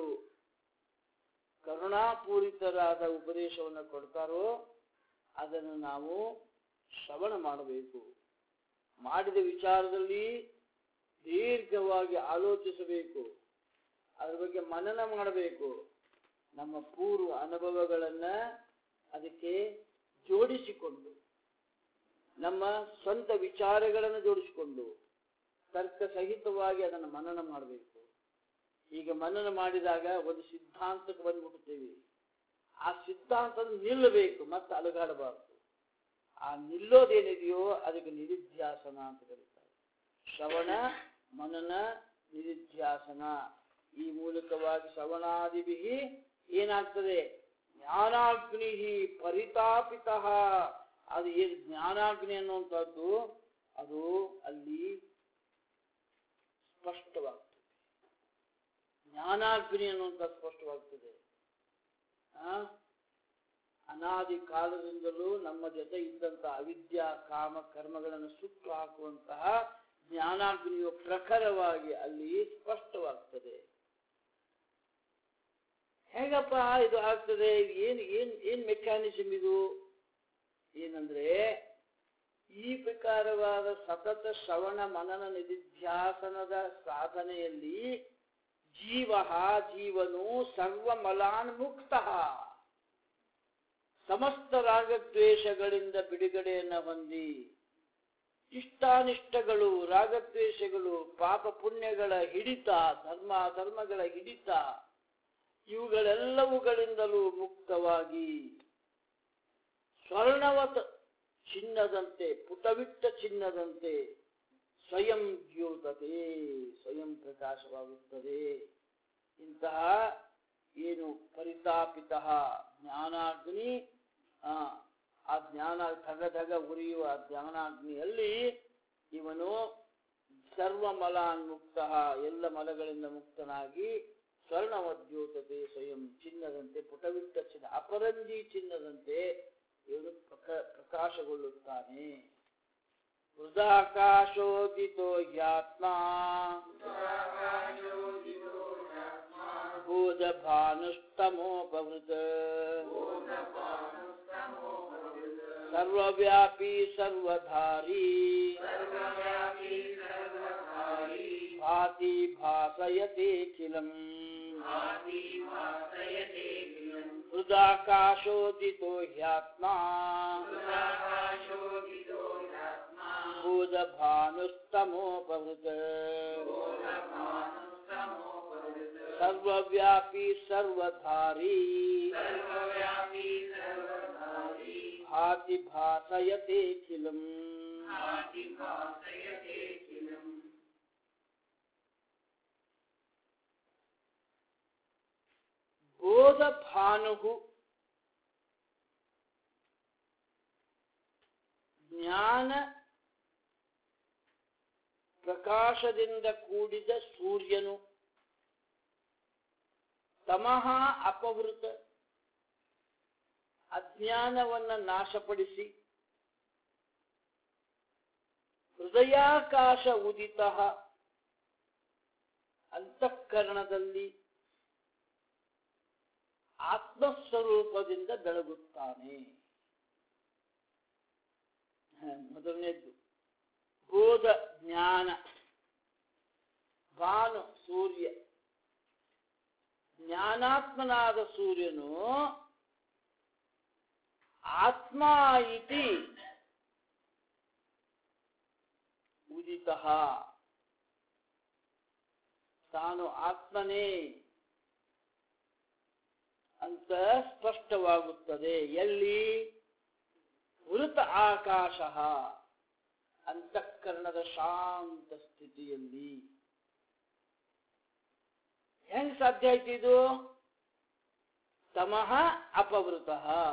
ಕರುಣಾಪೂರಿತರಾದ ಉಪದೇಶವನ್ನು ಕೊಡ್ತಾರೋ ಅದನ್ನು ನಾವು ಶ್ರವಣ ಮಾಡಬೇಕು ಮಾಡಿದ ವಿಚಾರದಲ್ಲಿ ದೀರ್ಘವಾಗಿ ಆಲೋಚಿಸಬೇಕು ಅದ್ರ ಬಗ್ಗೆ ಮನನ ಮಾಡಬೇಕು ನಮ್ಮ ಪೂರ್ವ ಅನುಭವಗಳನ್ನ ಅದಕ್ಕೆ ಜೋಡಿಸಿಕೊಂಡು ನಮ್ಮ ಸ್ವಂತ ವಿಚಾರಗಳನ್ನು ಜೋಡಿಸಿಕೊಂಡು ತರ್ಕ ಸಹಿತವಾಗಿ ಅದನ್ನು ಮನನ ಮಾಡಬೇಕು ಈಗ ಮನನ ಮಾಡಿದಾಗ ಒಂದು ಸಿದ್ಧಾಂತಕ್ಕೆ ಬಂದ್ಬಿಡ್ತೇವೆ ಆ ಸಿದ್ಧಾಂತ ನಿಲ್ಲಬೇಕು ಮತ್ತೆ ಅಲುಗಾಡಬಾರದು ಆ ನಿಲ್ಲೋದೇನಿದೆಯೋ ಅದಕ್ಕೆ ನಿಧಿಧ್ಯಾಸನ ಅಂತ ಕರೀತಾರೆ ಶ್ರವಣ ಮನನ ನಿಧಿಧ್ಯಾಸನ ಈ ಮೂಲಕವಾಗಿ ಶ್ರವಣಾದಿಭಿ ಏನಾಗ್ತದೆ ಜ್ಞಾನಾಗ್ನಿ ಪರಿತಾಪಿತ ಅದು ಏನು ಜ್ಞಾನಾಗ್ನಿ ಅನ್ನುವಂಥದ್ದು ಅದು ಅಲ್ಲಿ ಸ್ಪಷ್ಟವಾಗ್ತದೆ ಜ್ಞಾನಾಗ್ನಿ ಅನ್ನುವಂಥ ಸ್ಪಷ್ಟವಾಗ್ತದೆ ಆ ಅನಾದಿ ಕಾಲದಿಂದಲೂ ನಮ್ಮ ಜೊತೆ ಇದ್ದಂಥ ಅವಿದ್ಯಾ ಕಾಮ ಕರ್ಮಗಳನ್ನು ಸುಟ್ಟು ಹಾಕುವಂತಹ ಜ್ಞಾನಾಗ್ನಿಯು ಪ್ರಖರವಾಗಿ ಅಲ್ಲಿ ಸ್ಪಷ್ಟವಾಗ್ತದೆ ಹೇಗಪ್ಪ ಇದು ಆಗ್ತದೆ ಏನ್ ಏನ್ ಏನ್ ಮೆಕ್ಯಾನಿಸಮ್ ಇದು ಏನಂದ್ರೆ ಈ ಪ್ರಕಾರವಾದ ಸತತ ಶ್ರವಣ ಮನನ ನಿಧಿಧ್ಯಾಸನದ ಸಾಧನೆಯಲ್ಲಿ ಜೀವ ಜೀವನು ಸರ್ವಮಲಾನ್ ಮುಕ್ತ ಸಮಸ್ತ ರಾಗದ್ವೇಷಗಳಿಂದ ಬಿಡುಗಡೆಯನ್ನ ಹೊಂದಿ ಇಷ್ಟಾನಿಷ್ಟಗಳು ರಾಗದ್ವೇಷಗಳು ಪಾಪ ಪುಣ್ಯಗಳ ಹಿಡಿತ ಧರ್ಮ ಧರ್ಮಗಳ ಹಿಡಿತ ಇವುಗಳೆಲ್ಲವುಗಳಿಂದಲೂ ಮುಕ್ತವಾಗಿ ಸ್ವರ್ಣವತ ಚಿನ್ನದಂತೆ ಪುಟವಿಟ್ಟ ಚಿನ್ನದಂತೆ ಸ್ವಯಂ ದ್ಯೋತತೆ ಸ್ವಯಂ ಪ್ರಕಾಶವಾಗುತ್ತದೆ ಇಂತಹ ಏನು ಪರಿತಾಪಿತ ಜ್ಞಾನಾಗ್ನಿ ಆ ಆ ಜ್ಞಾನ ಧಗ ಧಗ ಉರಿಯುವ ಜ್ಞಾನಾಗ್ನಿಯಲ್ಲಿ ಇವನು ಸರ್ವ ಮಲಾನ್ ಮುಕ್ತ ಎಲ್ಲ ಮಲಗಳಿಂದ ಮುಕ್ತನಾಗಿ ಸ್ವರ್ಣವದ್ಯೋತತೆ ಸ್ವಯಂ ಚಿನ್ನದಂತೆ ಪುಟವಿಟ್ಟಚ್ಚಿದ ಅಪರಂಜಿ ಚಿನ್ನದಂತೆ ಇವನು ಪ್ರಕ ಪ್ರಕಾಶಗೊಳ್ಳುತ್ತಾನೆ ಹೃದಾಕಾಶೋದಿತೋ ಹ್ಯಾತ್ಮ ಭೂತಭಾನುಸ್ತಮೋಪವೃತ ಸರ್ವವ್ಯಾಪಿ ಸರ್ವಧಾರಿ ಭಾತಿ ಭಾಸಯತೆಖಿಲಂ ಹೃದಾಕಾಶೋದಿತೋ ಹ್ಯಾತ್ಮ ಭೂತಭಾನುಸ್ತಮೋಪವೃತ ಸರ್ವವ್ಯಾಪಿ ಸರ್ವಧಾರಿ ಭಾತಿ ಭಾಸಯತೆಖಿಲಂ ಬೋಧಭಾನು ಜ್ಞಾನ ಪ್ರಕಾಶದಿಂದ ಕೂಡಿದ ಸೂರ್ಯನು ತಮಃ ಅಪವೃತ ಅಜ್ಞಾನವನ್ನ ನಾಶಪಡಿಸಿ ಹೃದಯಾಕಾಶ ಉದಿತ ಅಂತಃಕರಣದಲ್ಲಿ ಆತ್ಮಸ್ವರೂಪದಿಂದ ಬೆಳಗುತ್ತಾನೆ ಹ, ಮೊದಲನೇದ್ದು ಬೋಧ ಜ್ಞಾನ ಭಾನು ಸೂರ್ಯ ಜ್ಞಾನಾತ್ಮನಾದ ಸೂರ್ಯನು ಆತ್ಮ ಇತಿ ಉದಿತ ತಾನು ಆತ್ಮನೇ ಅಂತ ಸ್ಪಷ್ಟವಾಗುತ್ತದೆ ಎಲ್ಲಿ ವೃತ ಆಕಾಶ ಅಂತಃಕರಣದ ಶಾಂತ ಸ್ಥಿತಿಯಲ್ಲಿ ಹೆಂಗ್ ಸಾಧ್ಯ ಆಯ್ತು ಇದು ತಮಃ ಅಪವೃತ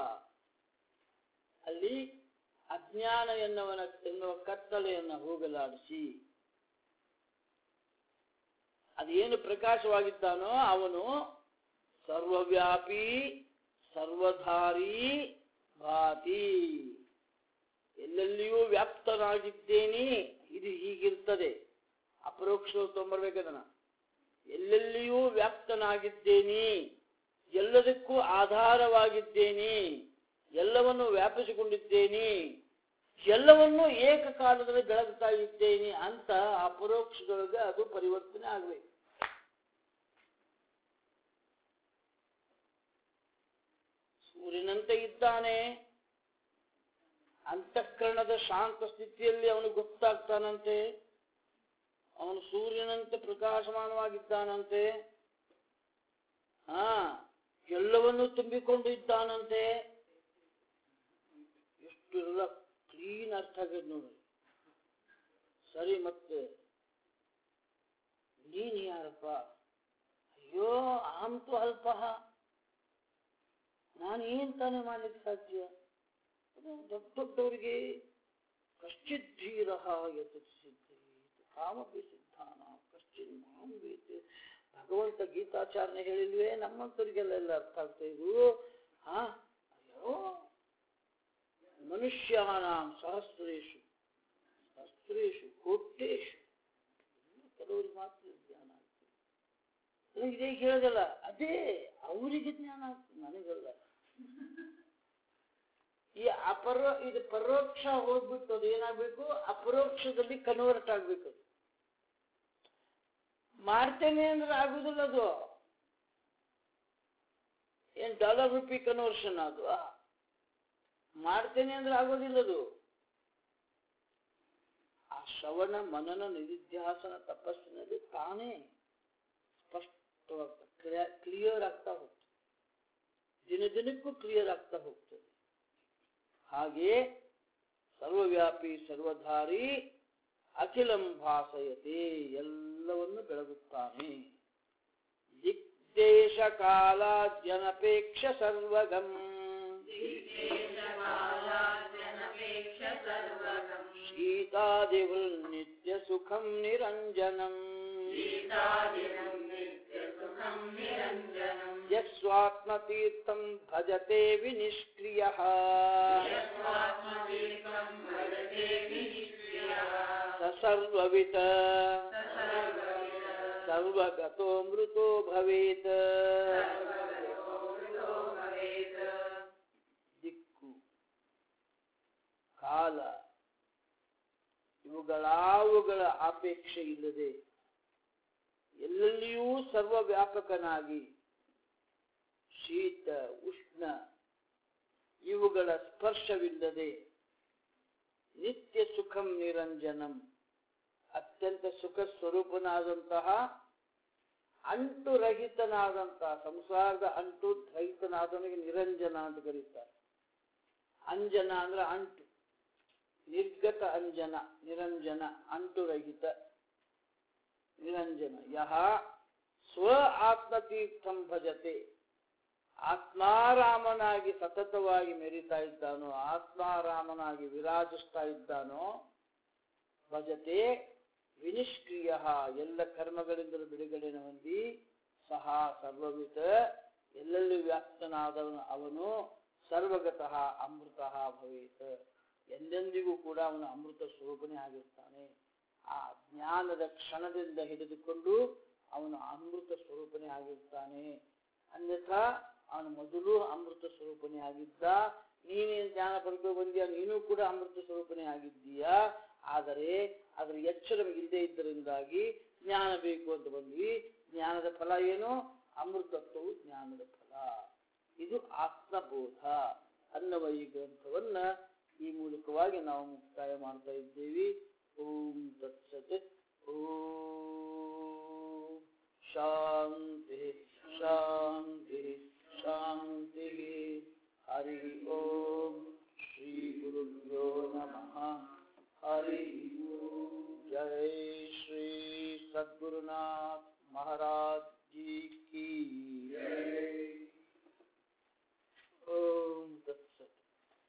ಅಲ್ಲಿ ಅಜ್ಞಾನ ಎನ್ನುವನ ಎನ್ನುವ ಕತ್ತಲೆಯನ್ನು ಹೋಗಲಾಡಿಸಿ ಅದೇನು ಪ್ರಕಾಶವಾಗಿದ್ದಾನೋ ಅವನು ಸರ್ವವ್ಯಾಪಿ ಸರ್ವಧಾರಿ ಭಾತಿ ಎಲ್ಲೆಲ್ಲಿಯೂ ವ್ಯಾಪ್ತನಾಗಿದ್ದೇನೆ ಇದು ಹೀಗಿರ್ತದೆ ಅಪರೋಕ್ಷ ತೊಂಬರ್ಬೇಕದನ್ನ ಎಲ್ಲೆಲ್ಲಿಯೂ ವ್ಯಾಪ್ತನಾಗಿದ್ದೇನೆ ಎಲ್ಲದಕ್ಕೂ ಆಧಾರವಾಗಿದ್ದೇನೆ ಎಲ್ಲವನ್ನು ವ್ಯಾಪಿಸಿಕೊಂಡಿದ್ದೇನೆ ಎಲ್ಲವನ್ನೂ ಏಕಕಾಲದಲ್ಲಿ ಬೆಳಗ್ತಾ ಇದ್ದೇನೆ ಅಂತ ಅಪರೋಕ್ಷದೊಳಗೆ ಅದು ಪರಿವರ್ತನೆ ಆಗಬೇಕು ಸೂರ್ಯನಂತೆ ಇದ್ದಾನೆ ಅಂತಃಕರಣದ ಶಾಂತ ಸ್ಥಿತಿಯಲ್ಲಿ ಅವನು ಗೊತ್ತಾಗ್ತಾನಂತೆ ಅವನು ಸೂರ್ಯನಂತೆ ಪ್ರಕಾಶಮಾನವಾಗಿದ್ದಾನಂತೆ ಹಾ ಎಲ್ಲವನ್ನೂ ತುಂಬಿಕೊಂಡು ಇದ್ದಾನಂತೆ ಎಷ್ಟು ಎಲ್ಲ ಕ್ಲೀನ್ ಅರ್ಥ ಆಗದ್ ನೋಡಿ ಸರಿ ಮತ್ತೆ ನೀನ್ ಯಾರಪ್ಪ ಅಯ್ಯೋ ಅಹಂತು ಅಲ್ಪ ನಾನು ಏನ್ ತಾನೇ ಮಾಡ್ಲಿಕ್ಕೆ ಸಾಧ್ಯ ಅದು ದೊಡ್ಡ ದೊಡ್ಡವರಿಗೆ ಕಶ್ಚಿತ್ ಧೀರ ಯತ್ ಸಿದ್ಧಿ ಕಾಮಪಿ ಸಿದ್ಧಾನ ಕಶ್ಚಿನ್ ಮಾಂ ವೇತಿ ಭಗವಂತ ಗೀತಾಚಾರ್ಯ ಹೇಳಿಲ್ವೇ ನಮ್ಮಂತರಿಗೆಲ್ಲ ಎಲ್ಲ ಅರ್ಥ ಆಗ್ತಾ ಇದು ಹಾ ಅಯ್ಯೋ ಮನುಷ್ಯಾನಾಂ ಸಹಸ್ರೇಶು ಸಹಸ್ರೇಶು ಕೋಟ್ಯೇಶು ಕೆಲವರಿಗೆ ಮಾತ್ರ ಜ್ಞಾನ ಆಗ್ತದೆ ನನಗೆ ಇದೇ ಕೇಳೋದಲ್ಲ ಅದೇ ಅವರಿಗೆ ಜ್ಞಾನ ಆಗ್ತದೆ ನನಗಲ್ಲ ಈ ಅಪರ ಇದು ಪರೋಕ್ಷ ಹೋಗ್ಬಿಟ್ಟು ಅದು ಏನಾಗ್ಬೇಕು ಅಪರೋಕ್ಷದಲ್ಲಿ ಕನ್ವರ್ಟ್ ಆಗ್ಬೇಕು ಅದು ಮಾಡ್ತೇನೆ ಅಂದ್ರೆ ಆಗುದಿಲ್ಲ ಅದು ಏನ್ ಡಾಲರ್ ರುಪಿ ಕನ್ವರ್ಷನ್ ಅದು ಮಾಡ್ತೇನೆ ಅಂದ್ರೆ ಆಗೋದಿಲ್ಲ ಅದು ಆ ಶ್ರವಣ ಮನನ ನಿಧಿಧ್ಯಾಸನ ತಪಸ್ಸಿನಲ್ಲಿ ತಾನೇ ಸ್ಪಷ್ಟವಾಗ್ತದೆ ಕ್ಲಿಯರ್ ಆಗ್ತಾ ಹೋಗ್ತದೆ ದಿನ ದಿನಕ್ಕೂ ಕ್ಲಿಯರ್ ಆಗ್ತಾ ಹೋಗ್ತದೆ ಹಾಗೆ ಸರ್ವವ್ಯಾಪಿ ಸರ್ವಧಾರಿ ಅಖಿಲಂ ಭಾಸಯತೆ ಎಲ್ಲವನ್ನು ಬೆಳಗುತ್ತಾನೆ ದಿಗ್ದೇಶ ಕಾಲ ಜನಪೇಕ್ಷ ಸರ್ವಗಂ शीतादिवृन्नित्यसुखं निरञ्जनम् यस्वात्मतीर्थं भजते विनिष्क्रियः स सर्ववित् सर्वगतो मृतो भवेत् ದಿಕ್ಕು ಕಾಲ ಇವುಗಳಾವುಗಳ ಅಪೇಕ್ಷೆ ಇಲ್ಲದೆ ಎಲ್ಲೆಲ್ಲಿಯೂ ಸರ್ವವ್ಯಾಪಕನಾಗಿ ಶೀತ ಉಷ್ಣ ಇವುಗಳ ಸ್ಪರ್ಶವಿಲ್ಲದೆ ನಿತ್ಯ ಸುಖಂ ನಿರಂಜನಂ ಅತ್ಯಂತ ಸುಖ ಸ್ವರೂಪನಾದಂತಹ ಅಂಟು ರಹಿತನಾದಂತಹ ಸಂಸಾರದ ಅಂಟು ರಹಿತನಾದವನಿಗೆ ನಿರಂಜನ ಅಂತ ಕರೀತಾರೆ ಅಂಜನ ಅಂದ್ರೆ ಅಂಟು ನಿರ್ಗತ ಅಂಜನ ನಿರಂಜನ ಅಂಟು ರಹಿತ ನಿರಂಜನ ಯಹ ಸ್ವ ಆತ್ಮತೀರ್ಥಂ ಭಜತೆ ಆತ್ಮಾರಾಮನಾಗಿ ಸತತವಾಗಿ ಮೆರಿತಾ ಇದ್ದಾನೋ ಆತ್ಮಾರಾಮನಾಗಿ ವಿರಾಜಿಸ್ತಾ ಇದ್ದಾನೋ ಭಜತೆ ವಿನಿಷ್ಕ್ರಿಯ ಎಲ್ಲ ಕರ್ಮಗಳಿಂದಲೂ ಬಿಡುಗಡೆನ ಹೊಂದಿ ಸಹ ಸರ್ವವಿತ ಎಲ್ಲೆಲ್ಲೂ ವ್ಯಾಪ್ತನಾದವನು ಅವನು ಸರ್ವಗತಃ ಅಮೃತ ಭವೇತ್ ಎಂದೆಂದಿಗೂ ಕೂಡ ಅವನು ಅಮೃತ ಸ್ವರೂಪನೇ ಆಗಿರ್ತಾನೆ ಆ ಜ್ಞಾನದ ಕ್ಷಣದಿಂದ ಹಿಡಿದುಕೊಂಡು ಅವನು ಅಮೃತ ಸ್ವರೂಪನೇ ಆಗಿರ್ತಾನೆ ಅನ್ಯಥಾ ಅವನು ಮೊದಲು ಅಮೃತ ಸ್ವರೂಪನೇ ಆಗಿದ್ದ ನೀನೇನು ಜ್ಞಾನ ಪಡ್ಕೊಂಡು ಬಂದೀಯ ನೀನು ಕೂಡ ಅಮೃತ ಸ್ವರೂಪನೇ ಆಗಿದ್ದೀಯಾ ಆದರೆ ಅದರ ಎಚ್ಚರ ಇಲ್ಲದೆ ಇದ್ದರಿಂದಾಗಿ ಜ್ಞಾನ ಬೇಕು ಅಂತ ಬಂದ್ವಿ ಜ್ಞಾನದ ಫಲ ಏನು ಅಮೃತತ್ವವು ಜ್ಞಾನದ ಫಲ ಇದು ಆತ್ಮಬೋಧ ಅನ್ನುವ ಈ ಗ್ರಂಥವನ್ನ ಈ ಮೂಲಕವಾಗಿ ನಾವು ಮುಕ್ತಾಯ ಮಾಡ್ತಾ ಇದ್ದೇವೆ ಓಂ ತತ್ಸತ್ ಓಂ ಶಾಂತಿ ಶಾಂತಿ ಶಾಂತಿ ಹರಿ ಓಂ ಶ್ರೀ ಗುರುಭ್ಯೋ ನಮಃ हरि जय श्री सद्गुरुनाथ महाराज जी की